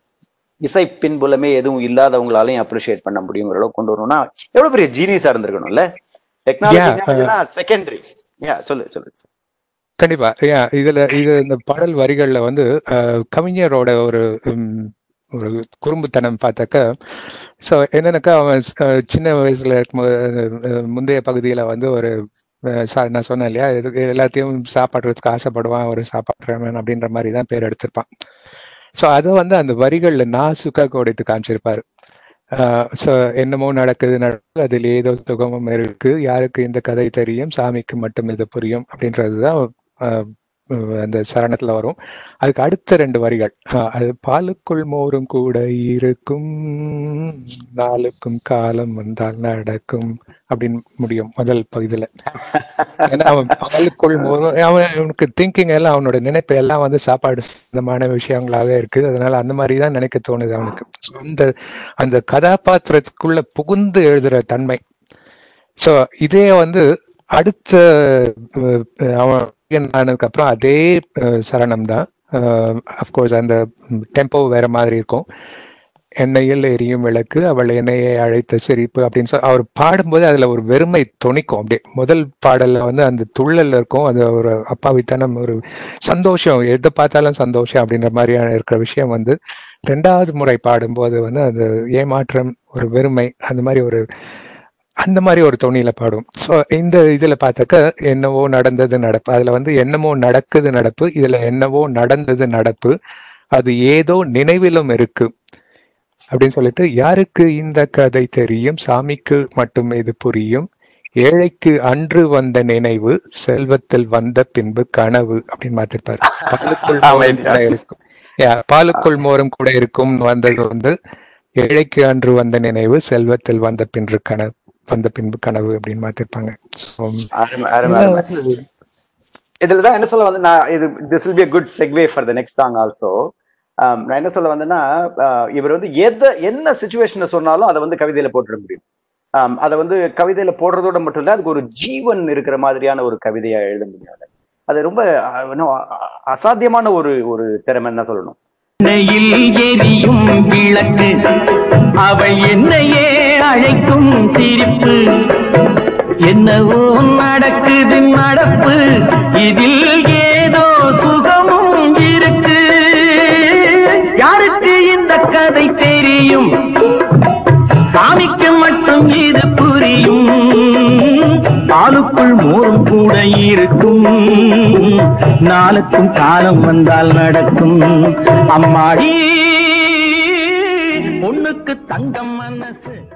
S3: இசை பின்புலமே எதுவும் இல்லாதவங்களாலையும் அப்ரிஷியேட் பண்ண முடியுங்கிற அளவுக்கு கொண்டு வரணும்னா எவ்வளவு பெரிய ஜீனியஸா இருந்திருக்கணும்ல டெக்னாலஜி செகண்டரி யா சொல்லு சொல்லு
S4: கண்டிப்பா ஏன் இதுல இது இந்த பாடல் வரிகள்ல வந்து அஹ், கவிஞரோட ஒரு உம், ஒரு குறும்புத்தனம் பார்த்தாக்க ஸோ என்னன்னாக்கா அவன் அஹ், சின்ன வயசுல இருக்கும்போது அஹ், முந்தைய பகுதியில வந்து ஒரு அஹ், சா- நான் சொன்னேன் இல்லையா இது எல்லாத்தையும் சாப்பிட்றதுக்கு ஆசைப்படுவான் ஒரு சாப்பாடுறவன் அப்படின்ற மாதிரி தான் பேர் எடுத்திருப்பான் ஸோ அதை வந்து அந்த வரிகள்ல நாசுக்கா கோடிட்டு காமிச்சிருப்பாரு ஸோ என்னமோ நடக்குது நடக்குது அதில் ஏதோ சுகமும் இருக்கு யாருக்கு இந்த கதை தெரியும் சாமிக்கு மட்டும் இது புரியும் அப்படின்றதுதான் ஆஹ் அஹ் அந்த சரணத்துல வரும் அதுக்கு அடுத்த ரெண்டு வரிகள் ஆஹ் அது பாலுக்குள் மோரும் கூட இருக்கும் நாளுக்கும் காலம் வந்தால் நடக்கும் அப்படின்னு முடியும் முதல் பகுதியில ஏன்னா அவன் பாலுக்குள் மோரும் அவன் அவனுக்கு திங்கிங் எல்லாம் அவனோட நினைப்பு எல்லாம் வந்து சாப்பாடு சம்பந்தமான விஷயங்களாவே இருக்கு அதனால அந்த மாதிரி தான் நினைக்க தோணுது அவனுக்கு So அந்த அந்த கதாபாத்திரத்துக்குள்ள புகுந்து எழுதுற தன்மை சோ இதே வந்து அடுத்த அஹ், அவன் ஆனதுக்கு அப்புறம் அதே அஹ், சரணம் தான் அஃப்கோர்ஸ் அந்த டெம்போ வேற மாதிரி இருக்கும் எண்ணெயில் எரியும் விளக்கு அவள் எண்ணெயை அழைத்த சிரிப்பு அப்படின்னு சொல்லி அவர் பாடும்போது அதுல ஒரு வெறுமை துணிக்கும் அப்படியே முதல் பாடல்ல வந்து அந்த துள்ளல் இருக்கும் அது ஒரு அப்பாவித்தனம் ஒரு சந்தோஷம் எதை பார்த்தாலும் சந்தோஷம் அப்படின்ற மாதிரியான இருக்கிற விஷயம் வந்து ரெண்டாவது முறை பாடும்போது வந்து அந்த ஏமாற்றம் ஒரு வெறுமை அந்த மாதிரி ஒரு அந்த மாதிரி ஒரு தொனியில பாடும் ஸோ இந்த இதுல பார்த்தாக்க என்னவோ நடந்தது நடப்பு அதுல வந்து என்னமோ நடக்குது நடப்பு இதுல என்னவோ நடந்தது நடப்பு அது ஏதோ நினைவிலும் இருக்கு அப்படின்னு சொல்லிட்டு யாருக்கு இந்த கதை தெரியும் சாமிக்கு மட்டும் இது புரியும் ஏழைக்கு அன்று வந்த நினைவு செல்வத்தில் வந்த பின்பு கனவு அப்படின்னு மாத்திருப்பாரு பாலுக்குள் மோரும் கூட இருக்கும் Yeah, பாலுக்குள் மோரும் கூட இருக்கும் வந்தது வந்து ஏழைக்கு அன்று வந்த நினைவு செல்வத்தில் வந்த பின்பு கனவு வந்த பின்பு கனவு அப்படின்னு மாத்திருப்பாங்க So,
S3: அருமை அருமை அருமை இதுலதான் என்ன சொல்ல வந்து நான் இது this will be good segue for the next song also நான் என்ன சொல்ல வந்தேன்னா ஆஹ் இவர் வந்து எதை என்ன சுச்சுவேஷனை சொன்னாலும் அதை வந்து கவிதையில போட்டுட முடியும் ஆம், அதை வந்து கவிதையில போடுறதோட மட்டும் இல்ல அதுக்கு ஒரு ஜீவன் இருக்கிற மாதிரியான ஒரு கவிதையா எழுத முடியும் அதை. அது ரொம்ப ஆஹ், இன்னும் அ- அசாத்தியமான ஒரு ஒரு திறமைன்னு தான் சொல்லணும்
S2: எண்ணெயில் எரியும் விளக்கு அவள் என்னையே அழைக்கும் சிரிப்பு என்னவோ நடக்குது நடப்பு இதில் ஏதோ சுகமும் இருக்கு யாருக்கு இந்த கதை தெரியும் சாமிக்கு மட்டும் இது புரியும் பாலுக்குள் மோரும் கூட இருக்கும் நாளுக்கும் காலம் வந்தால் நடக்கும் அம்மாடி பொண்ணுக்கு தங்கம் மனசு